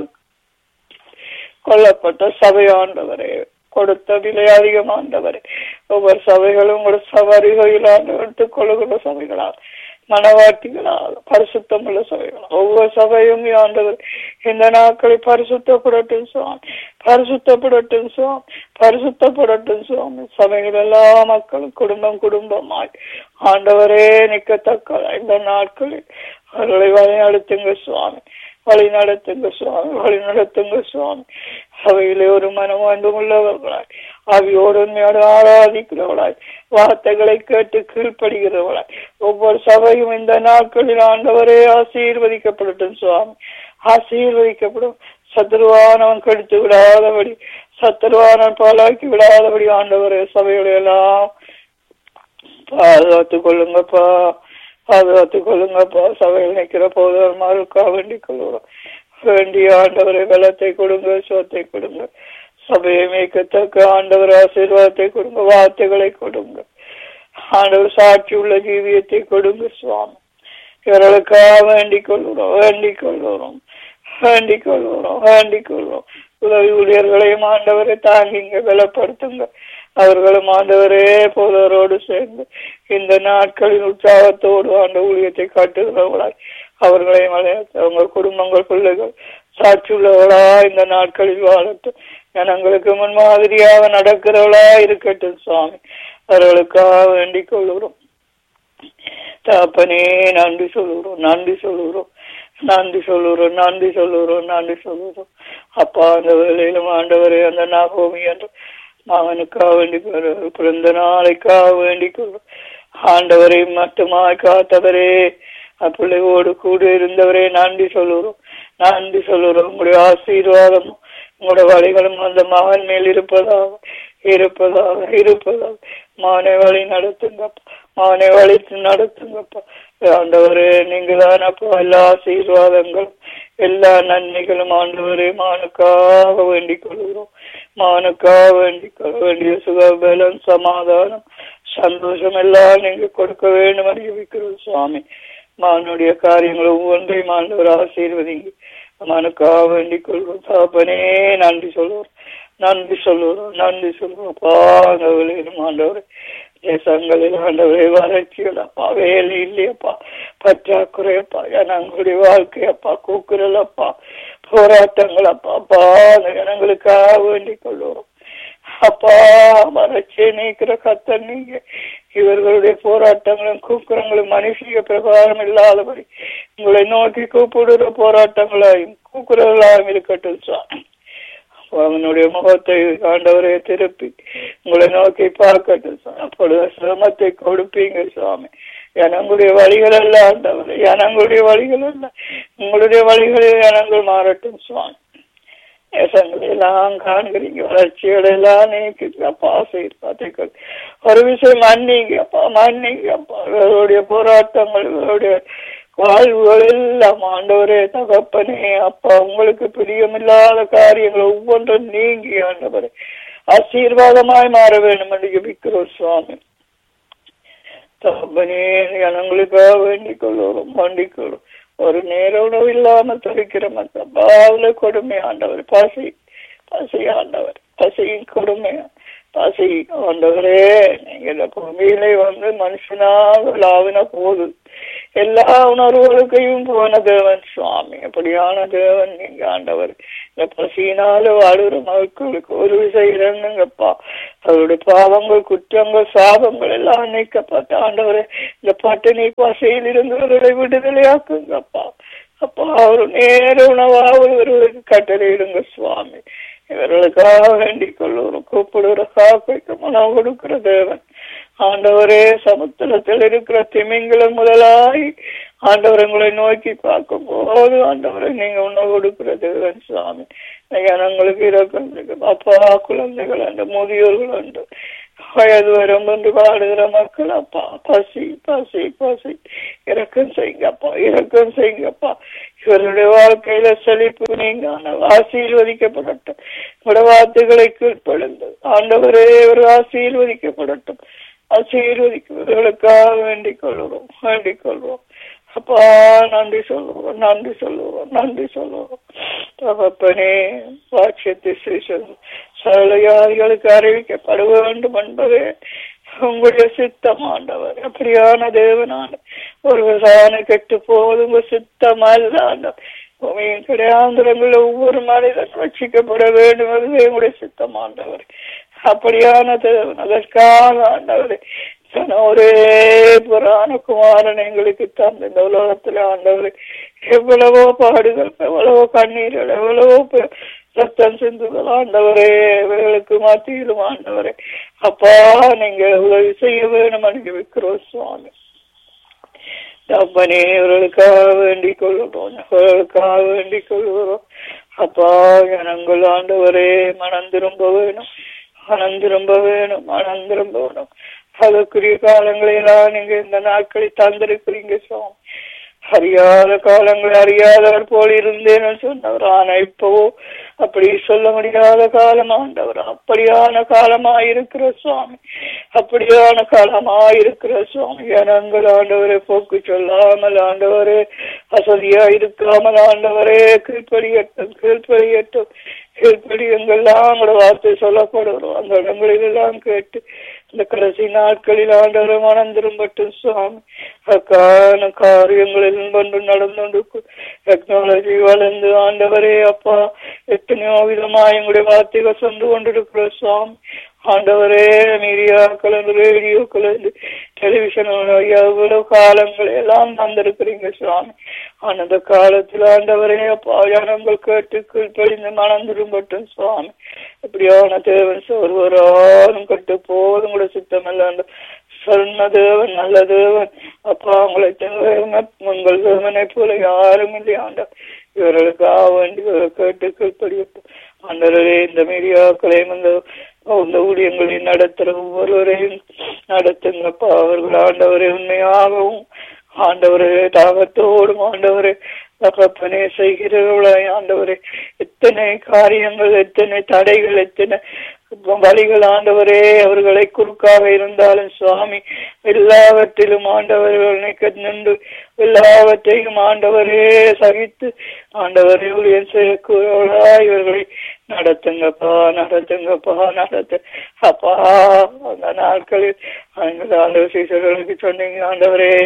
கொல்லப்பட்ட சபை ஆண்டவரே கொடுத்த விலை அதிகமாண்டவரே ஒவ்வொரு சபைகளும் உங்களோட சவாரிகளில் எடுத்துக் கொள்ளுகிற சபைகளால் மனவாட்டிகளால் பரிசுத்தம் உள்ள சபைகள் ஒவ்வொரு சபையும் ஆண்டவர் இந்த நாட்களை பரிசுத்தப்படட்டும் சுவாமி பரிசுத்தப்படட்டும் சுவாமி பரிசுத்தப்படட்டும் சுவாமி சபைகள் எல்லா மக்களும் குடும்பம் குடும்பமாய் ஆண்டவரே நிக்கத்தக்க இந்த நாட்களில் அவர்களை வழி நடத்துங்க சுவாமி வழி நடத்துங்க சுவாமி வழி நடத்துங்க சுவாமி அவையிலே ஒரு மனம் அன்பும் உள்ளவர்களாய் அவையோடு உண்மையோடு ஆராதிக்கிறவளாய் வார்த்தைகளை கேட்டு கீழ்ப்படுகிறவளாய் ஒவ்வொரு சபையும் இந்த நாட்களில் ஆண்டவரே ஆசீர்வதிக்கப்படட்டும் சுவாமி ஆசீர்வதிக்கப்படும் சத்துருவானவன் கெடுத்து விடாதபடி சத்துருவானவன் பாலாக்கி விடாதபடி ஆண்டவரே சபைகளை எல்லாம் பாதுகாத்துக் கொள்ளுங்கப்பா பாதுகாத்துக் கொள்ளுங்கப்பா சபையில் நிற்கிற போதவர்களுக்காக வேண்டிக் கொள்கிறோம் வேண்டிய ஆண்டவரை பலத்தை கொடுங்க சோத்தை கொடுங்க சபையை மீட்கத்தக்க ஆண்டவர் ஆசீர்வாதத்தை கொடுங்க வார்த்தைகளை கொடுங்க ஆண்டவர் சாட்சி உள்ள ஜீவியத்தை கொடுங்க சுவாமி இவர்களுக்காக வேண்டிக் கொள்கிறோம் வேண்டிக் கொள்கிறோம் வேண்டிக் கொள்கிறோம் வேண்டிக் கொள்கிறோம் உதவி ஊழியர்களையும் ஆண்டவரை தாங்கிங்க பலப்படுத்துங்க அவர்களும் ஆண்டவரே போதவரோடு சேர்ந்து இந்த நாட்களின் உற்சாகத்தோடு ஆண்ட ஊழியத்தை காட்டுகிறவர்களாய் அவர்களையும் அவங்க குடும்பங்கள் பிள்ளைகள் சாட்சியுள்ளவளா இந்த நாட்களில் வாழட்டும் ஜனங்களுக்கு முன்மாதிரியாக நடக்கிறவளா இருக்கட்டும் சுவாமி அவர்களுக்காக வேண்டிக் கொள்கிறோம் தாப்பனே நன்றி சொல்லுகிறோம் நன்றி சொல்லுகிறோம் நன்றி சொல்லுகிறோம் நன்றி சொல்லுகிறோம் நன்றி சொல்லுகிறோம் அப்பா அந்த வேலையிலும் ஆண்டவரே அந்த நாகோமி என்று மகனுக்காக வேண்டி பிறந்த நாளைக்காக வேண்டிக் கொள்வோம் ஆண்டவரை மட்டுமாய் காத்தவரே பிள்ளையோடு கூட இருந்தவரே நன்றி சொல்லுகிறோம் நன்றி சொல்லுகிறோம் உங்களுடைய ஆசீர்வாதம் உங்களுடைய வழிகளும் அந்த மகன் மேல் இருப்பதாக இருப்பதாக இருப்பதாக மானை வழி நடத்துங்கப்பா மானை வழி நடத்துங்கப்பா ஆண்டவரே நீங்க தான் அப்போ எல்லா ஆசீர்வாதங்களும் எல்லா நன்மைகளும் ஆண்டவரே மானுக்காக வேண்டிக் கொள்கிறோம் மானுக்காக வேண்டிக் கொள்ள வேண்டிய சுகபலம் சமாதானம் சந்தோஷம் எல்லாம் நீங்க கொடுக்க வேண்டும் அறிவிக்கிறோம் சுவாமி மானுடைய காரியங்கள் ஒவ்வொன்றையும் ஆண்டவர் ஆசீர்வதிங்க மனுக்காக வேண்டிக் கொள்வோம் சாப்பனே நன்றி சொல்லுவோம் நன்றி சொல்லுவோம் நன்றி சொல்லுவோம் பாங்கவிலும் ஆண்டவர் தேசங்களில் ஆண்டவரை வறட்சிகளப்பா வேலை இல்லையப்பா பற்றாக்குறையப்பா ஜனங்களுடைய வாழ்க்கையப்பா கூக்குரலப்பா போராட்டங்களப்பா அப்பா அந்த ஜனங்களுக்காக வேண்டிக் கொள்வோம் அப்பா வறட்சியை நீக்கிற கத்தர் நீங்க இவர்களுடைய போராட்டங்களும் கூக்குறங்களும் மனுஷிய பிரகாரம் இல்லாதபடி உங்களை நோக்கி கூப்பிடுற போராட்டங்களாயும் கூக்குறவர்களாயும் இருக்கட்டும் சுவாமி அவனுடைய முகத்தை ஆண்டவரை திருப்பி உங்களை நோக்கி பார்க்கட்டும் அப்பொழுது சிரமத்தை கொடுப்பீங்க சுவாமி எனங்களுடைய வழிகள் அல்ல ஆண்டவர் எனங்களுடைய வழிகள் அல்ல உங்களுடைய வழிகளில் எனங்கள் மாறட்டும் சுவாமி தேசங்களை எல்லாம் காண்கிறீங்க வளர்ச்சிகளை எல்லாம் நீக்கிங்கப்பா ஆசீர்வாதங்கள் ஒரு விஷயம் மன்னிங்கப்பா மன்னிங்கப்பா இவருடைய போராட்டங்கள் இவருடைய வாழ்வுகள் எல்லாம் ஆண்டவரே தகப்பனே அப்பா உங்களுக்கு பிரியமில்லாத காரியங்கள் ஒவ்வொன்றும் நீங்கி ஆண்டவரே ஆசீர்வாதமாய் மாற வேண்டும் என்று ஜபிக்கிறோம் சுவாமி தகப்பனே ஜனங்களுக்காக வேண்டிக் கொள்ளுறோம் வேண்டிக் கொள்ளும் ஒரு நேர உணவு இல்லாமல் தவிக்கிற மக்கள் கொடுமை ஆண்டவர் பசி பசி ஆண்டவர் பசியின் கொடுமை பசி ஆண்டவரே நீங்க இந்த பூமியிலே வந்து மனுஷனாக லாவின போது எல்லா உணர்வுகளுக்கையும் போன தேவன் சுவாமி அப்படியான தேவன் நீங்க ஆண்டவர் இந்த பசியினால வாழுற மக்களுக்கு ஒரு விசை இறங்குங்கப்பா அவருடைய பாவங்கள் குற்றங்கள் சாபங்கள் எல்லாம் நீக்கப்பட்ட ஆண்டவரே இந்த பட்டினி பசியில் இருந்து அவர்களை விடுதலையாக்குங்கப்பா அப்பா அவர் நேர உணவாக இவர்களுக்கு கட்டளையிடுங்க சுவாமி இவர்களுக்காக வேண்டிக் கொள்ளுவோம் கூப்பிடுகிற காக்கைக்கு உணவு கொடுக்கிற தேவன் ஆண்டவரே சமுத்திரத்தில் இருக்கிற திமிங்கலம் முதலாய் ஆண்டவர் உங்களை நோக்கி பார்க்கும் போது ஆண்டவரை நீங்க உணவு கொடுக்கிற தேவன் சுவாமி ஜனங்களுக்கு இறக்கம் இருக்கு. அப்பா குழந்தைகள் அந்த முதியோர்கள் உண்டு வயது வரும் என்று வாடுகிற மக்கள் அப்பா பசி பசி பசி இறக்கம் செய்யுங்கப்பா இறக்கம் செய்யுங்கப்பா இவருடைய வாழ்க்கையில செழிப்பு நீங்க ஆசீர்வதிக்கப்படட்டும் உங்களோட வார்த்தைகளை கீழ்ப்படுங்க ஆண்டவரே ஒரு ஆசீர்வதிக்கப்படட்டும் ஆசீர்வதிக்கிறவர்களுக்காக வேண்டிக் கொள்கிறோம் வேண்டிக் கொள்வோம் அப்பா நன்றி சொல்லுவோம் நன்றி சொல்லுவோம் நன்றி சொல்லுவோம் தகப்பனே வாட்சியத்தை ஸ்ரீசன் சகலையாரிகளுக்கு அறிவிக்கப்பட வேண்டும் என்பதே உங்களுடைய சித்தம் ஆண்டவர் அப்படியான தேவனான ஒரு விசாரணை கெட்டு போவது உங்க சித்தம் அல்ல ஆண்டவர் பூமியின் கிடையாந்திரங்கள் ஒவ்வொரு மனிதன் ரட்சிக்கப்பட வேண்டும் என்பதே உங்களுடைய சித்தம் ஆண்டவர் அப்படியான தேவன் அதற்காக ஆண்டவரே தன் ஒரே புராண குமாரன் எங்களுக்கு தந்த இந்த உலகத்துல ஆண்டவர் எவ்வளவோ பாடுகள் எவ்வளவோ கண்ணீர்கள் எவ்வளவோ பே- ரத்தம் சிந்துகள் ஆண்டவரே இவர்களுக்கு மத்தியிலும் ஆண்டவரே அப்பா நீங்க உதவி செய்ய வேணும் அனுபவிக்கிறோம் சுவாமி தப்பனே இவர்களுக்காக வேண்டிக் கொள்கிறோம் இவர்களுக்காக வேண்டிக் கொள்கிறோம் அப்பா ஜனங்கள் ஆண்டவரே மனம் திரும்ப வேணும் மனம் திரும்ப வேணும் மனம் திரும்ப வேணும் அதற்குரிய காலங்களெல்லாம் நீங்க இந்த நாட்களை தந்திருக்கிறீங்க சுவாமி அறியாத காலங்கள் அறியாதவர் போல் இருந்தேன்னு சொன்னவர் ஆனா இப்பவோ அப்படி சொல்ல முடியாத காலம் ஆண்டவர் அப்படியான காலமா இருக்கிற சுவாமி அப்படியான காலமா இருக்கிற சுவாமி ஜனங்கள் ஆண்டவரை போக்கு சொல்லாமல் ஆண்டவரே அசதியா இருக்காமல் ஆண்டவரே கீழ்ப்படியட்டும் கீழ்ப்படியட்டும் கீழ்ப்படியங்கள்லாம் உங்களோட வார்த்தை சொல்லப்படுகிறோம் அந்த இடங்களிலெல்லாம் கேட்டு இந்த கடைசி நாட்களில் ஆண்டவரை மனம் திரும்பட்டும் சுவாமி அக்கான காரியங்களில் கொண்டு நடந்து டெக்னாலஜி வளர்ந்து ஆண்டவரே அப்பா எத்தனையோ விதமா எங்களுடைய வார்த்தைகள் சொந்து கொண்டிருக்கிற சுவாமி ஆண்டவரே மீடியாக்கள் ரேடியோக்கள் டெலிவிஷன் எவ்வளவு காலங்கள் எல்லாம் தந்திருக்கிறீங்க சுவாமி அந்த காலத்தில் ஆண்டவரே அப்பா ஜனங்கள் கேட்டு கீழ்ப்படிந்து மனம் திரும்பட்டும் சுவாமி இப்படியான தேவன் ஒருவராலும் கட்டு போதும் கூட சித்தம் இல்ல சொன்ன தேவன் நல்ல தேவன் அப்பா உங்களை தேவன் உங்கள் தேவனை போல யாரும் இல்லையாண்ட இவர்களுக்காக வேண்டி இவரை கேட்டு கீழ்ப்படியட்டும் ஆண்டவரே இந்த மீடியாக்களையும் இந்த இந்த ஊழியங்களை நடத்துற ஒவ்வொருவரையும் நடத்துங்கப்பா அவர்கள் ஆண்டவரை உண்மையாகவும் ஆண்டவரே தாகத்தோடும் ஆண்டவரே தகப்பனே செய்கிறவர்களாய் ஆண்டவரே எத்தனை காரியங்கள் எத்தனை தடைகள் எத்தனை வழிகள் ஆண்டவரே அவர்களை குறுக்காக இருந்தாலும் சுவாமி எல்லாவற்றிலும் ஆண்டவர்கள் நிற்க நின்று எல்லாவற்றையும் ஆண்டவரே சகித்து ஆண்டவரே ஊழியம் செய்யக்கூடா இவர்களை நடத்துங்கப்பா நடத்துங்கப்பா நடத்து அப்பா அந்த நாட்களில் அந்த ஆலோசிசர்களுக்கு சொன்னீங்க ஆண்டவரே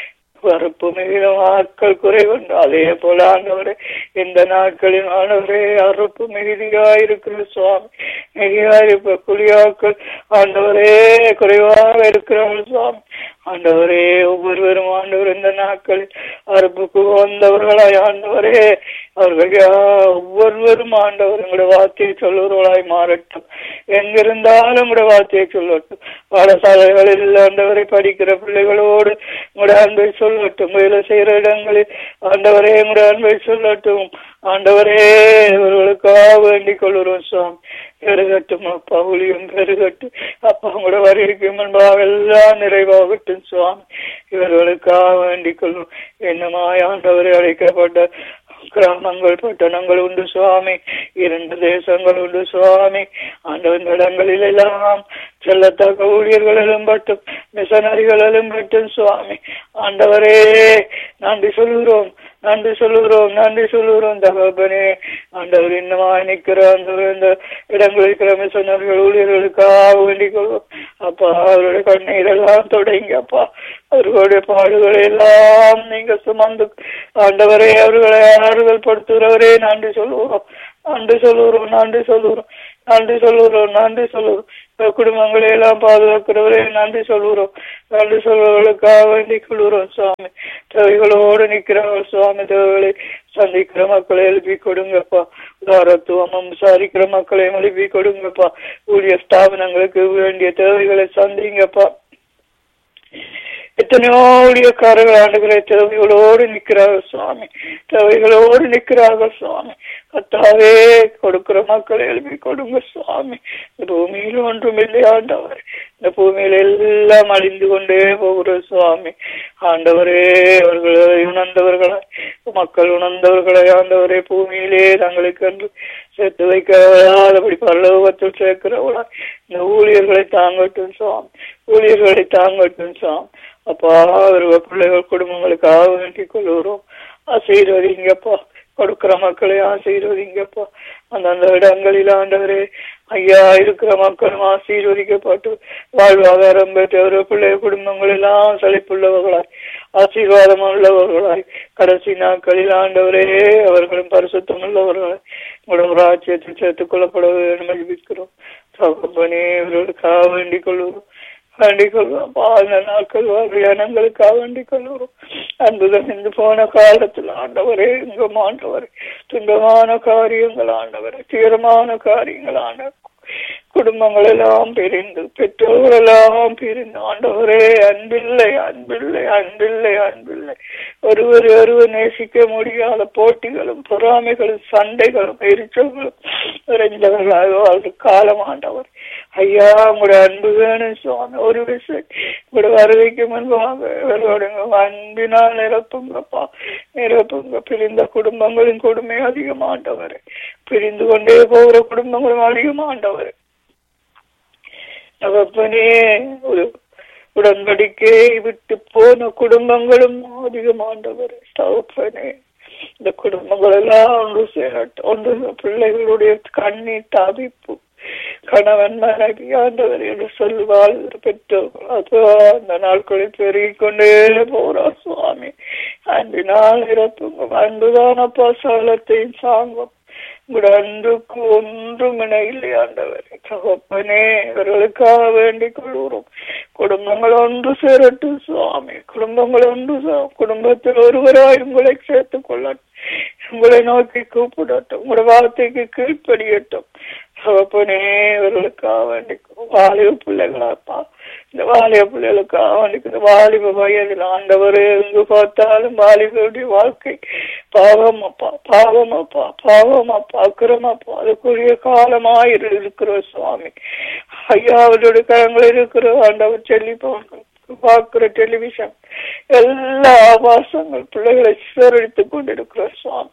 வரப்பு மிகவும் ஆட்கள் குறைவுண்டு அதே போல ஆண்டவரே இந்த நாட்களில் ஆண்டவரே அறுப்பு மிகுதியா இருக்கிற சுவாமி மிகுதியா இருப்ப குழியாக்கள் ஆண்டவரே குறைவாக இருக்கிறவர்கள் சுவாமி ஆண்டவரே ஒவ்வொருவரும் ஆண்டவர் இந்த நாட்களில் அறுப்புக்கு வந்தவர்களாய் ஆண்டவரே அவர்கள் யா- ஒவ்வொருவரும் ஆண்டவர் உங்களுடைய வார்த்தையை சொல்லுவர்களாய் மாறட்டும் எங்கிருந்தாலும் உங்களுடைய வார்த்தையை சொல்லட்டும் பாடசாலைகளில் ஆண்டவரை படிக்கிற பிள்ளைகளோடு உங்களுடைய அன்பை சொல்லட்டும் வேலை செய்கிற இடங்களில் ஆண்டவரே உங்களுடைய அன்பை சொல்லட்டும் ஆண்டவரே இவர்களுக்காக வேண்டிக் கொள்கிறோம் சுவாமி பெருகட்டும் அப்பா ஒளியும் பெருகட்டும் அப்பா உங்களோட வருகைக்கு முன்பாக எல்லாம் நிறைவாகட்டும் சுவாமி இவர்களுக்காக வேண்டிக் கொள்ளும் என்னமாய் ஆண்டவரை அழைக்கப்பட்ட கிராமங்கள் பட்டணங்கள் உண்டு சுவாமி இரண்டு தேசங்கள் உண்டு சுவாமி ஆண்டவன் இடங்களில் எல்லாம் செல்லத்தக்க ஊழியர்கள் எழும்பட்டும் மிஷனரிகள் எழும்பட்டும் சுவாமி ஆண்டவரே நன்றி சொல்கிறோம் நன்றி சொல்லுகிறோம் நன்றி சொல்லுகிறோம் தகப்பனே ஆண்டவர் இன்னமா நிக்கிற அந்த இந்த இடங்களில் இருக்கிற மிஷனர்கள் ஊழியர்களுக்காக வேண்டிக் கொள்வோம் அப்பா அவருடைய கண்ணீரெல்லாம் தொடங்கி அப்பா அவர்களுடைய பாடுகளை எல்லாம் நீங்க சுமந்து ஆண்டவரே அவர்களை ஆறுதல் படுத்துகிறவரே நன்றி சொல்லுகிறோம் நன்றி சொல்லுகிறோம் நன்றி சொல்லுகிறோம் நன்றி சொல்லுகிறோம் நன்றி சொல்லுகிறோம் இந்த குடும்பங்களை எல்லாம் பாதுகாக்கிறவரே நன்றி சொல்லுகிறோம் நன்றி சொல்வர்களுக்காக வேண்டிக் கொள்கிறோம் சுவாமி தேவைகளோடு நிற்கிறவர்கள் சுவாமி தேவைகளை சந்திக்கிற மக்களை எழுப்பி கொடுங்கப்பா உதாரத்துவமும் விசாரிக்கிற மக்களையும் எழுப்பி கொடுங்கப்பா ஊழிய ஸ்தாபனங்களுக்கு வேண்டிய தேவைகளை சந்திங்கப்பா எத்தனையோ ஊழியக்காரர்கள் ஆண்டுகளை தேவைகளோடு நிற்கிறார்கள் சுவாமி தேவைகளோடு நிற்கிறார்கள் சுவாமி கத்தாவே கொடுக்கிற மக்களை எழுப்பி கொடுங்க சுவாமி இந்த பூமியில் ஒன்றும் இல்லை ஆண்டவர் இந்த பூமியில எல்லாம் அழிந்து கொண்டே போகிற சுவாமி ஆண்டவரே அவர்களை உணர்ந்தவர்களாய் மக்கள் உணர்ந்தவர்களை ஆண்டவரே பூமியிலே தங்களுக்கு என்று சேர்த்து வைக்காதபடி பரலோகத்தில் சேர்க்கிறவளா இந்த ஊழியர்களை தாங்கட்டும் சுவாமி ஊழியர்களை தாங்கட்டும் சுவாமி அப்பா அவர்கள் பிள்ளைகள் குடும்பங்களுக்காக வேண்டிக் கொள்கிறோம் ஆசீர்வதிங்கப்பா கொடுக்கிற மக்களை ஆசீர்வதிங்கப்பா அந்தந்த இடங்களில் ஆண்டவரே ஐயா இருக்கிற மக்களும் ஆசீர்வதிக்கப்பட்டு வாழ்வாதாரம் பெற்றவர் பிள்ளை குடும்பங்கள் எல்லாம் செழிப்புள்ளவர்களாய் ஆசீர்வாதம் உள்ளவர்களாய் கடைசி நாட்களில் ஆண்டவரே அவர்களும் பரிசுத்தம் உள்ளவர்களாய் உங்களோட ராஜ்யத்தில் சேர்த்துக் கொள்ளப்பட வேண்டும் அறிவிக்கிறோம் தகப்பனே இவர்களுக்காக வேண்டிக் கொள்வோம் வேண்டிக் கொள்வோம் வாழ்ந்த நாட்கள் ஜனங்களுக்காக வேண்டிக் கொள்வோம் அன்புதன் இந்த போன காலத்தில் ஆண்டவரே இங்கும் ஆண்டவரே துன்பமான காரியங்கள் ஆண்டவரே தீரமான காரியங்கள் ஆண்டவர் குடும்பங்கள் எல்லாம் பிரிந்து பெற்றோர்கள் எல்லாம் பிரிந்து ஆண்டவரே அன்பில்லை அன்பில்லை அன்பில்லை அன்பில்லை ஒருவர் ஒருவர் நேசிக்க முடியாத போட்டிகளும் பொறாமைகளும் சண்டைகளும் எரிச்சல்களும் நிறைந்தவர்களாக வாழ்க்கை காலம் ஆண்டவர் ஐயா உங்களுடைய அன்பு வேணும் சுவாமி ஒரு விஷயம் உங்களுடைய வருகைக்கு முன்பாக இவர்களுடைய அன்பினால் நிரப்புங்கப்பா நிரப்புங்க பிரிந்த குடும்பங்களின் கொடுமை அதிகமாண்டவர் பிரிந்து கொண்டே போகிற குடும்பங்களும் அதிகமாண்டவர் தகப்பனே ஒரு உடன்படிக்கையை விட்டு போன குடும்பங்களும் அதிகமாண்டவர் தகப்பனே இந்த குடும்பங்கள் எல்லாம் ஒன்று சேரட்டும் ஒன்று பிள்ளைகளுடைய கண்ணீர் தவிப்பு கணவன் மனைவி ஆண்டவர் என்று சொல்வாள் பெற்றோர்கள் அது அந்த நாட்களில் பெருகிக் கொண்டே போறா சுவாமி அன்பினால் இறப்புங்க அன்புதானப்பா சகலத்தையும் சாங்கும் உங்களோட அன்புக்கு ஒன்றும் இணை இல்லை ஆண்டவர் தகப்பனே இவர்களுக்காக வேண்டிக் கொள்கிறோம் குடும்பங்கள் ஒன்று சேரட்டும் சுவாமி குடும்பங்கள் ஒன்று சே- குடும்பத்தில் ஒருவராய் உங்களை சேர்த்துக் கொள்ளட்டும் உங்களை நோக்கி கூப்பிடட்டும் உங்களோட வார்த்தைக்கு கீழ்ப்படியட்டும் தகப்பனே இவர்களுக்காக வேண்டிக் வாலிப பிள்ளைகளாப்பா இந்த வாலிப பிள்ளைகளுக்காக வேண்டிக் இந்த வாலிப வயதில் ஆண்டவர் எங்கு பார்த்தாலும் வாலிபருடைய வாழ்க்கை பாவம் அப்பா பாவம் அப்பா பாவம் அப்பா அக்கிரமப்பா அதுக்குரிய காலமாயிரு இருக்கிற சுவாமி ஐயா அவருடைய கரங்கள் இருக்கிற ஆண்டவர் சொல்லி பார்க்கிற டெலிவிஷன் எல்லா ஆபாசங்கள் பிள்ளைகளை சிறடித்துக் கொண்டிருக்கிற சுவாமி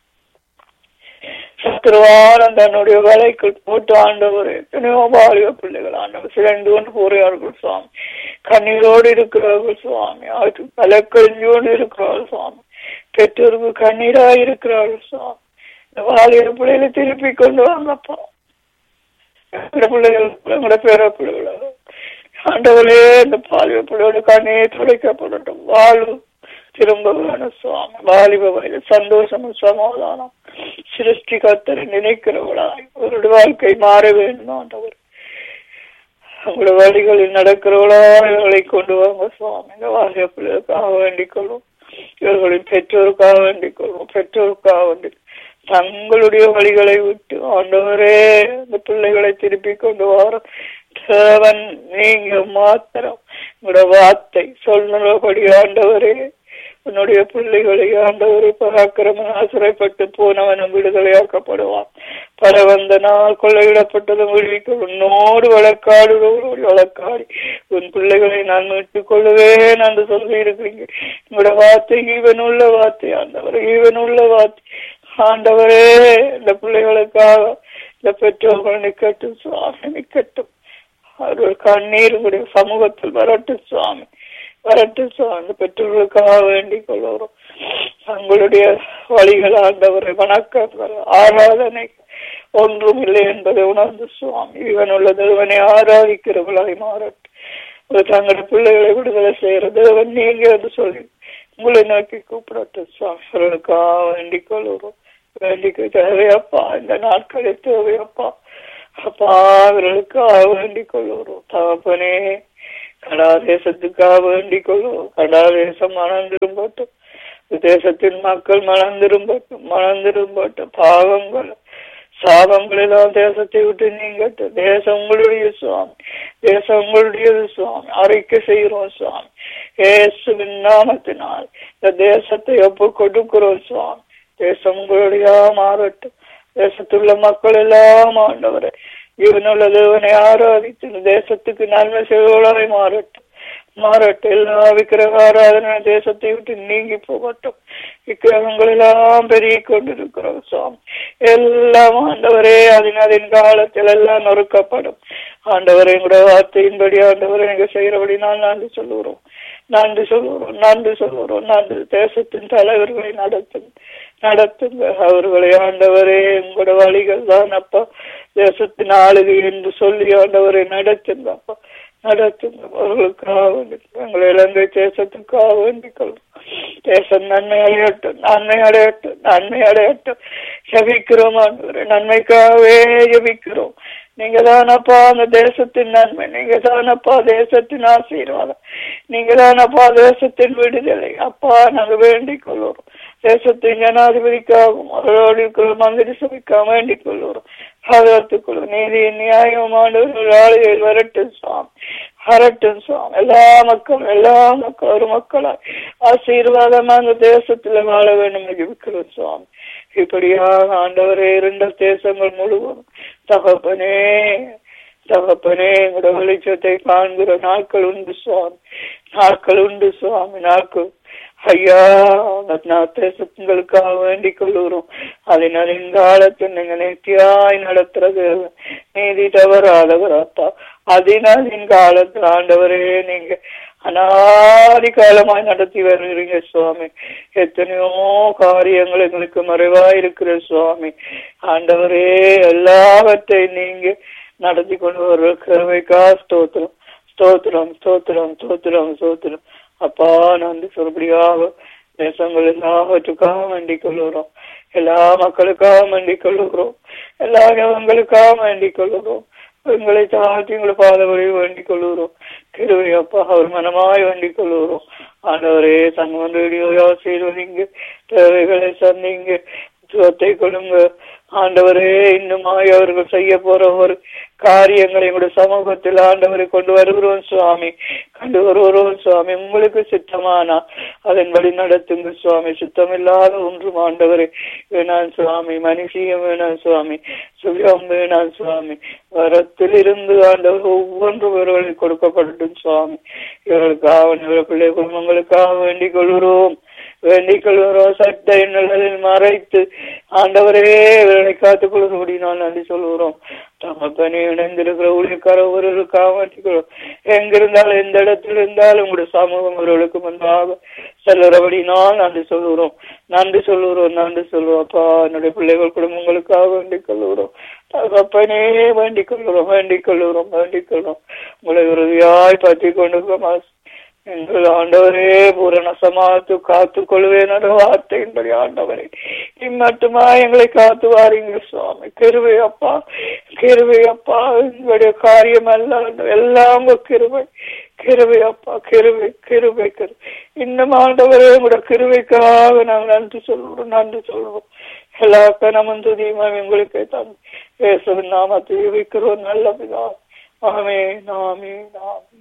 சத்துருவாரம் தன்னுடைய வலைக்குள் போட்டு ஆண்டவர் எத்தனையோ பாலிய பிள்ளைகள் ஆண்டவர் சிறந்து கொண்டு போறார்கள் சுவாமி கண்ணீரோடு இருக்கிறார்கள் சுவாமி அது கலக்கழிஞ்சு கொண்டு இருக்கிறார்கள் சுவாமி பெற்றோருக்கு கண்ணீரா இருக்கிறார்கள் சுவாமி இந்த வாலிய பிள்ளைகளை திருப்பி கொண்டு வாங்கப்பா எங்கட பிள்ளைகள் எங்கட பேர பிள்ளைகள் ஆண்டவரே இந்த பாலிய பிள்ளையோட கண்ணீர் துடைக்கப்படட்டும் வாழ்வு திரும்ப வேணும் சுவாமி வாலிப வயது சந்தோஷமும் சமாதானம் சிருஷ்டி கத்தரை நினைக்கிறவளாய் அவருடைய வாழ்க்கை மாற வேண்டும் ஆண்டவர் உங்களோட வழிகளில் நடக்கிறவளா இவர்களை கொண்டு வாங்க சுவாமி இந்த வாலிப பிள்ளைகளுக்காக வேண்டிக் கொள்வோம் இவர்களின் பெற்றோருக்காக வேண்டிக் கொள்வோம் பெற்றோருக்காக வேண்டி தங்களுடைய வழிகளை விட்டு ஆண்டவரே இந்த பிள்ளைகளை திருப்பி கொண்டு வர தேவன் நீங்க மாத்திரம் உங்களோட வார்த்தை சொல்லுபடி ஆண்டவரே உன்னுடைய பிள்ளைகளை ஆண்டவரை பராக்கிரமன் ஆசிரியப்பட்டு போனவனும் விடுதலையாக்கப்படுவான் பல வந்த நாள் கொள்ளையிடப்பட்டதும் விடுவிக்க உன்னோடு வழக்காடுகிறவர்கள் வழக்காடி உன் பிள்ளைகளை நான் மீட்டுக் கொள்ளுவேன் என்று சொல்லி இருக்கிறீங்க உங்களோட வார்த்தை ஈவன் உள்ள வார்த்தை ஆண்டவர் ஈவன் உள்ள வார்த்தை ஆண்டவரே இந்த பிள்ளைகளுக்காக இந்த பெற்றோர்கள் நிக்கட்டும் சுவாமி நிக்கட்டும் அவர்கள் கண்ணீர் உங்களுடைய சமூகத்தில் வரட்டும் சுவாமி வரட்டும் சுவாமி பெற்றோர்களுக்காக வேண்டிக் கொள்கிறோம் தங்களுடைய வழிகள் ஆண்டவரை வணக்கங்கள் ஆராதனை ஒன்றும் இல்லை என்பதை உணர்ந்து சுவாமி இவன் உள்ள தேவனை ஆராதிக்கிறவளாய் மாறட்டும் ஒரு தங்களுடைய பிள்ளைகளை விடுதலை செய்யற தேவன் நீங்க என்று சொல்லி உங்களை நோக்கி கூப்பிடட்டும் சுவாமி அவர்களுக்காக வேண்டிக் கொள்கிறோம் வேண்டிக்க தேவையப்பா இந்த நாட்களில் தேவையப்பா அப்பா அவர்களுக்காக வேண்டிக் கொள்கிறோம் தகப்பனே கடாதேசத்துக்காக வேண்டிக் கொள்வோம் கடாதேசம் மணந்திரும்பட்டும் தேசத்தின் மக்கள் மணந்திரும்பட்டும் மணந்திரும்பட்டும் பாவங்கள் சாபங்கள் எல்லாம் தேசத்தை விட்டு நீங்கட்டும் தேசம் உங்களுடைய சுவாமி தேசம் உங்களுடையது சுவாமி அறிக்கை செய்கிறோம் சுவாமி ஏசுவின் நாமத்தினால் இந்த தேசத்தை ஒப்பு கொடுக்கிறோம் சுவாமி தேசம் உங்களுடைய மாறட்டும் தேசத்துள்ள மக்கள் எல்லாம் ஆண்டவரை இவனுள்ள தேவனை ஆராதித்து இந்த தேசத்துக்கு நன்மை செய்வர்களாய் மாறட்டும் மாறட்டும் எல்லா விக்கிரக ஆராதனை தேசத்தை விட்டு நீங்கி போகட்டும் விக்கிரகங்கள் எல்லாம் பெருகி கொண்டிருக்கிறோம் சுவாமி எல்லாம் ஆண்டவரே அதன் அதன் காலத்தில் எல்லாம் நொறுக்கப்படும் ஆண்டவரை எங்களுடைய வார்த்தையின்படி ஆண்டவரை எங்க செய்யறபடி நான் நன்றி சொல்லுகிறோம் நன்றி சொல்லுகிறோம் நன்றி சொல்லுகிறோம் நன்றி தேசத்தின் தலைவர்களை நடத்தும் நடத்துங்க அவர்களை ஆண்டவரே உங்களோட வழிகள் தான் அப்பா தேசத்தின் ஆளுகை என்று சொல்லி ஆண்டவரை நடத்துங்க அப்பா நடத்துங்க அவர்களுக்காக வேண்டி எங்களை இலங்கை தேசத்துக்காக வேண்டிக் கொள்ளும் தேசம் நன்மை அடையட்டும் நன்மை அடையட்டும் நன்மை அடையட்டும் ஜபிக்கிறோம் ஆண்டவரே நன்மைக்காகவே ஜபிக்கிறோம் நீங்க தானப்பா அந்த தேசத்தின் நன்மை நீங்க தானப்பா தேசத்தின் ஆசீர்வாதம் நீங்க தானப்பா தேசத்தின் விடுதலை அப்பா நாங்க வேண்டிக் கொள்ளுறோம் தேசத்தின் ஜனாதிபதிக்காகவும் அவரோடு இருக்கிற மந்திரி சபைக்காக வேண்டிக் கொள்ளுறோம் பாதுகாத்துக் கொள்ளும் நீதி நியாயமான ஒரு ஆளுகையில் வரட்டும் சுவாமி வரட்டும் சுவாமி எல்லா மக்களும் எல்லா மக்கள் ஒரு மக்களாய் ஆசீர்வாதமா அந்த தேசத்துல வாழ வேண்டும் என்று இருக்கிறோம் சுவாமி இப்படியாக ஆண்டவரே இருந்த தேசங்கள் முழுவதும் தகப்பனே தகப்பனே எங்களோட வெளிச்சத்தை காண்கிற நாட்கள் உண்டு சுவாமி நாட்கள் உண்டு சுவாமி நாட்கள் ஐயா தேசங்களுக்காக வேண்டிக் கொள்ளுகிறோம் அதனால் இந்த காலத்தில் நீங்க நேர்த்தியாய் நடத்துறது நீதி தவறாதவர் அப்பா அதனால் இந்த காலத்தில் ஆண்டவரே நீங்க அனாதி காலமாய் நடத்தி வருகிறீங்க சுவாமி எத்தனையோ காரியங்கள் எங்களுக்கு மறைவா இருக்கிற சுவாமி ஆண்டவரே எல்லாவற்றையும் நீங்க நடத்தி கொண்டு வர கருவைக்கா ஸ்தோத்திரம் ஸ்தோத்திரம் ஸ்தோத்திரம் ஸ்தோத்திரம் ஸ்தோத்திரம் அப்பா நன்றி சொல்படியாக தேசங்கள் எல்லாவற்றுக்காக வேண்டிக் கொள்ளுகிறோம் எல்லா மக்களுக்காக வேண்டிக் கொள்ளுகிறோம் எல்லா ஜனங்களுக்காக வேண்டிக் கொள்ளுகிறோம் எங்களை தாழ்த்தி உங்களை பாதவரை வேண்டிக் கொள்ளுகிறோம் கிருவை அப்பா அவர் மனமாய் வேண்டிக் கொள்ளுகிறோம் ஆண்டவரே சங்கம் ரேடியோயா செய்வதீங்க தேவைகளை சந்திங்க சுகத்தை கொடுங்க ஆண்டவரே இன்னுமாய் அவர்கள் செய்ய போற ஒரு காரியங்களை எங்களுடைய சமூகத்தில் ஆண்டவரை கொண்டு வருகிறோம் சுவாமி கொண்டு வருகிறோம் சுவாமி உங்களுக்கு சித்தமானா அதன் வழி நடத்துங்க சுவாமி சித்தமில்லாத ஒன்றும் ஆண்டவரே வேணாம் சுவாமி மனுஷியம் வேணாம் சுவாமி சுயம் வேணாம் சுவாமி வரத்தில் இருந்து ஆண்டவர் ஒவ்வொன்றும் இவர்களை கொடுக்கப்படட்டும் சுவாமி இவர்களுக்காக இவர்கள் பிள்ளை குடும்பங்களுக்காக வேண்டிக் கொள்கிறோம் வேண்டிக் கொள்கிறோம் சட்டை நிழலில் மறைத்து ஆண்டவரே இவர்களை காத்துக் கொள்ளும்படி நான் நன்றி சொல்கிறோம் தமக்கனே இணைந்திருக்கிற ஊழியக்கார ஒருவருக்காக வேண்டிக்கிறோம் எங்கிருந்தாலும் எந்த இடத்தில் இருந்தாலும் உங்களுடைய சமூகம் அவர்களுக்கு முன்பாக செல்லுறபடி நான் நன்றி சொல்லுகிறோம் நன்றி சொல்லுகிறோம் நன்றி சொல்லுவோம் அப்பா என்னுடைய பிள்ளைகள் குடும்பங்களுக்காக வேண்டிக் கொள்ளுகிறோம் தகப்பனே வேண்டிக் கொள்கிறோம் வேண்டிக் கொள்கிறோம் வேண்டிக் கொள்கிறோம் உங்களை உறுதியாய் பற்றி கொண்டு எங்கள் ஆண்டவரே பூரண சமாத்து காத்து கொள்வேன் வார்த்தையின்படி ஆண்டவரே இம்மட்டுமா எங்களை காத்து வாரீங்க சுவாமி கிருவை அப்பா கிருவை அப்பா எங்களுடைய காரியம் அல்ல எல்லாம் உங்க கிருவை கிருவை அப்பா கிருவை கிருவை கிரு இன்னும் ஆண்டவரே உங்களோட கிருவைக்காக நாங்கள் நன்றி சொல்வோம் நன்றி சொல்வோம் எல்லா கனமும் துதியுமா எங்களுக்கு தந்து பேசுவின் நாமத்தை வைக்கிறோம் நல்ல பிதா ஆமே நாமே நாமே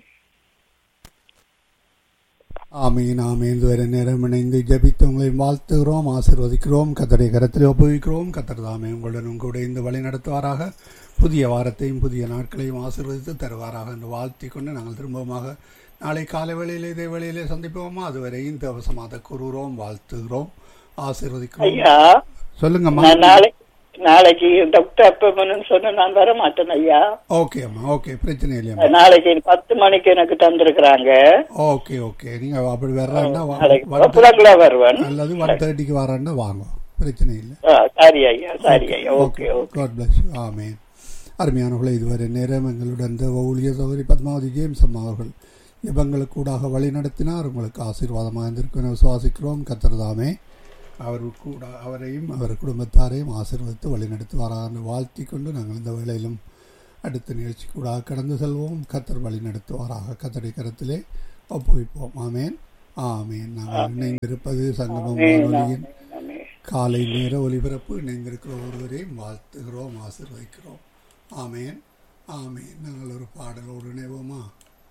ஆமீன் ஆமீன் இதுவரை நேரம் இணைந்து ஜபித்து உங்களை வாழ்த்துகிறோம் ஆசிர்வதிக்கிறோம் கத்தரை கரத்தில் ஒப்புவிக்கிறோம் கத்தர் தாமே உங்களுடன் கூட இந்த வழி நடத்துவாராக புதிய வாரத்தையும் புதிய நாட்களையும் ஆசிர்வதித்து தருவாராக என்று வாழ்த்தி கொண்டு நாங்கள் திரும்பமாக நாளை காலை வேளையில் இதே வேளையிலே சந்திப்போமா அதுவரை இந்த அவசமாக கூறுகிறோம் வாழ்த்துகிறோம் ஆசிர்வதிக்கிறோம் ஐயா சொல்லுங்கம்மா நான் நாளை நாளைக்கு டாக்டர் அப்பமன்னு சொன்ன நான் வர மாட்டேன் ஐயா ஓகே அம்மா ஓகே பிரச்சனை இல்லையம்மா நாளைக்கு பத்து மணிக்கு எனக்கு தந்திருக்கிறாங்க ஓகே ஓகே நீங்க அப்படி வர்றாண்டா நாளைக்கு புலக்குள்ள வருவேன் அல்லது ஒன் தேர்ட்டிக்கு வராண்டா வாங்க பிரச்சனை இல்லை ஆ, சரி ஐயா சரி ஐயா okay okay God bless amen அருமையானவர்களே இதுவரை நேரம் எங்களுடன் இந்த ஊழிய சௌதரி பத்மாவதி ஜேம்ஸ் அம்மா அவர்கள் இவங்களுக்கு கூடாக வழி நடத்தினார் உங்களுக்கு ஆசீர்வாதமாக இருந்திருக்கும் என விசுவாசிக்கிறோம் கத்திரதாமே அவர் கூட அவரையும் அவர் குடும்பத்தாரையும் ஆசீர்வதித்து வழிநடத்தி வரான்னு வாழ்த்தி கொண்டு நாங்கள் இந்த வேளையிலும் அடுத்த நிகழ்ச்சி கூட கடந்து செல்வோம் கத்தர் வழி நடத்துவாராக கத்தடி கரத்திலே ஒப்புவிப்போம் ஆமேன் ஆமேன் நாங்கள் இணைந்திருப்பது சங்கமம் வானொலியின் ஆமென். காலை நேர ஒலிபரப்பு இணைந்திருக்கிற ஒருவரையும் வாழ்த்துகிறோம் ஆசீர்வதிக்கிறோம் ஆமேன் ஆமேன் நாங்கள் ஒரு பாடலோடு இணைவோமா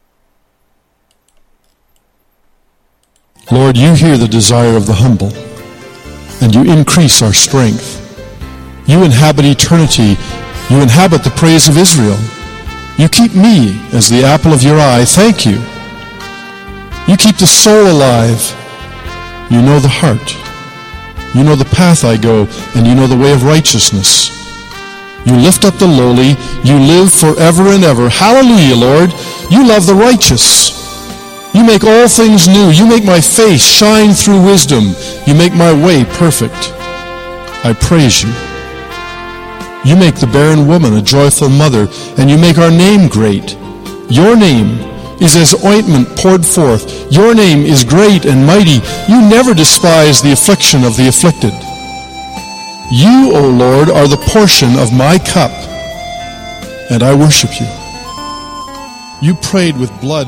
Lord, you hear the desire of the humble, and you increase our strength. You inhabit eternity. You inhabit the praise of Israel. You keep me as the apple of your eye. Thank you. You keep the soul alive. You know the heart. You know the path I go, and you know the way of righteousness. You lift up the lowly. You live forever and ever. Hallelujah, Lord. You love the righteous. You make all things new. You make my face shine through wisdom. You make my way perfect. I praise you. You make the barren woman a joyful mother, and you make our name great. Your name is as ointment poured forth. Your name is great and mighty. You never despise the affliction of the afflicted. You, O Lord, are the portion of my cup, and I worship you. You prayed with blood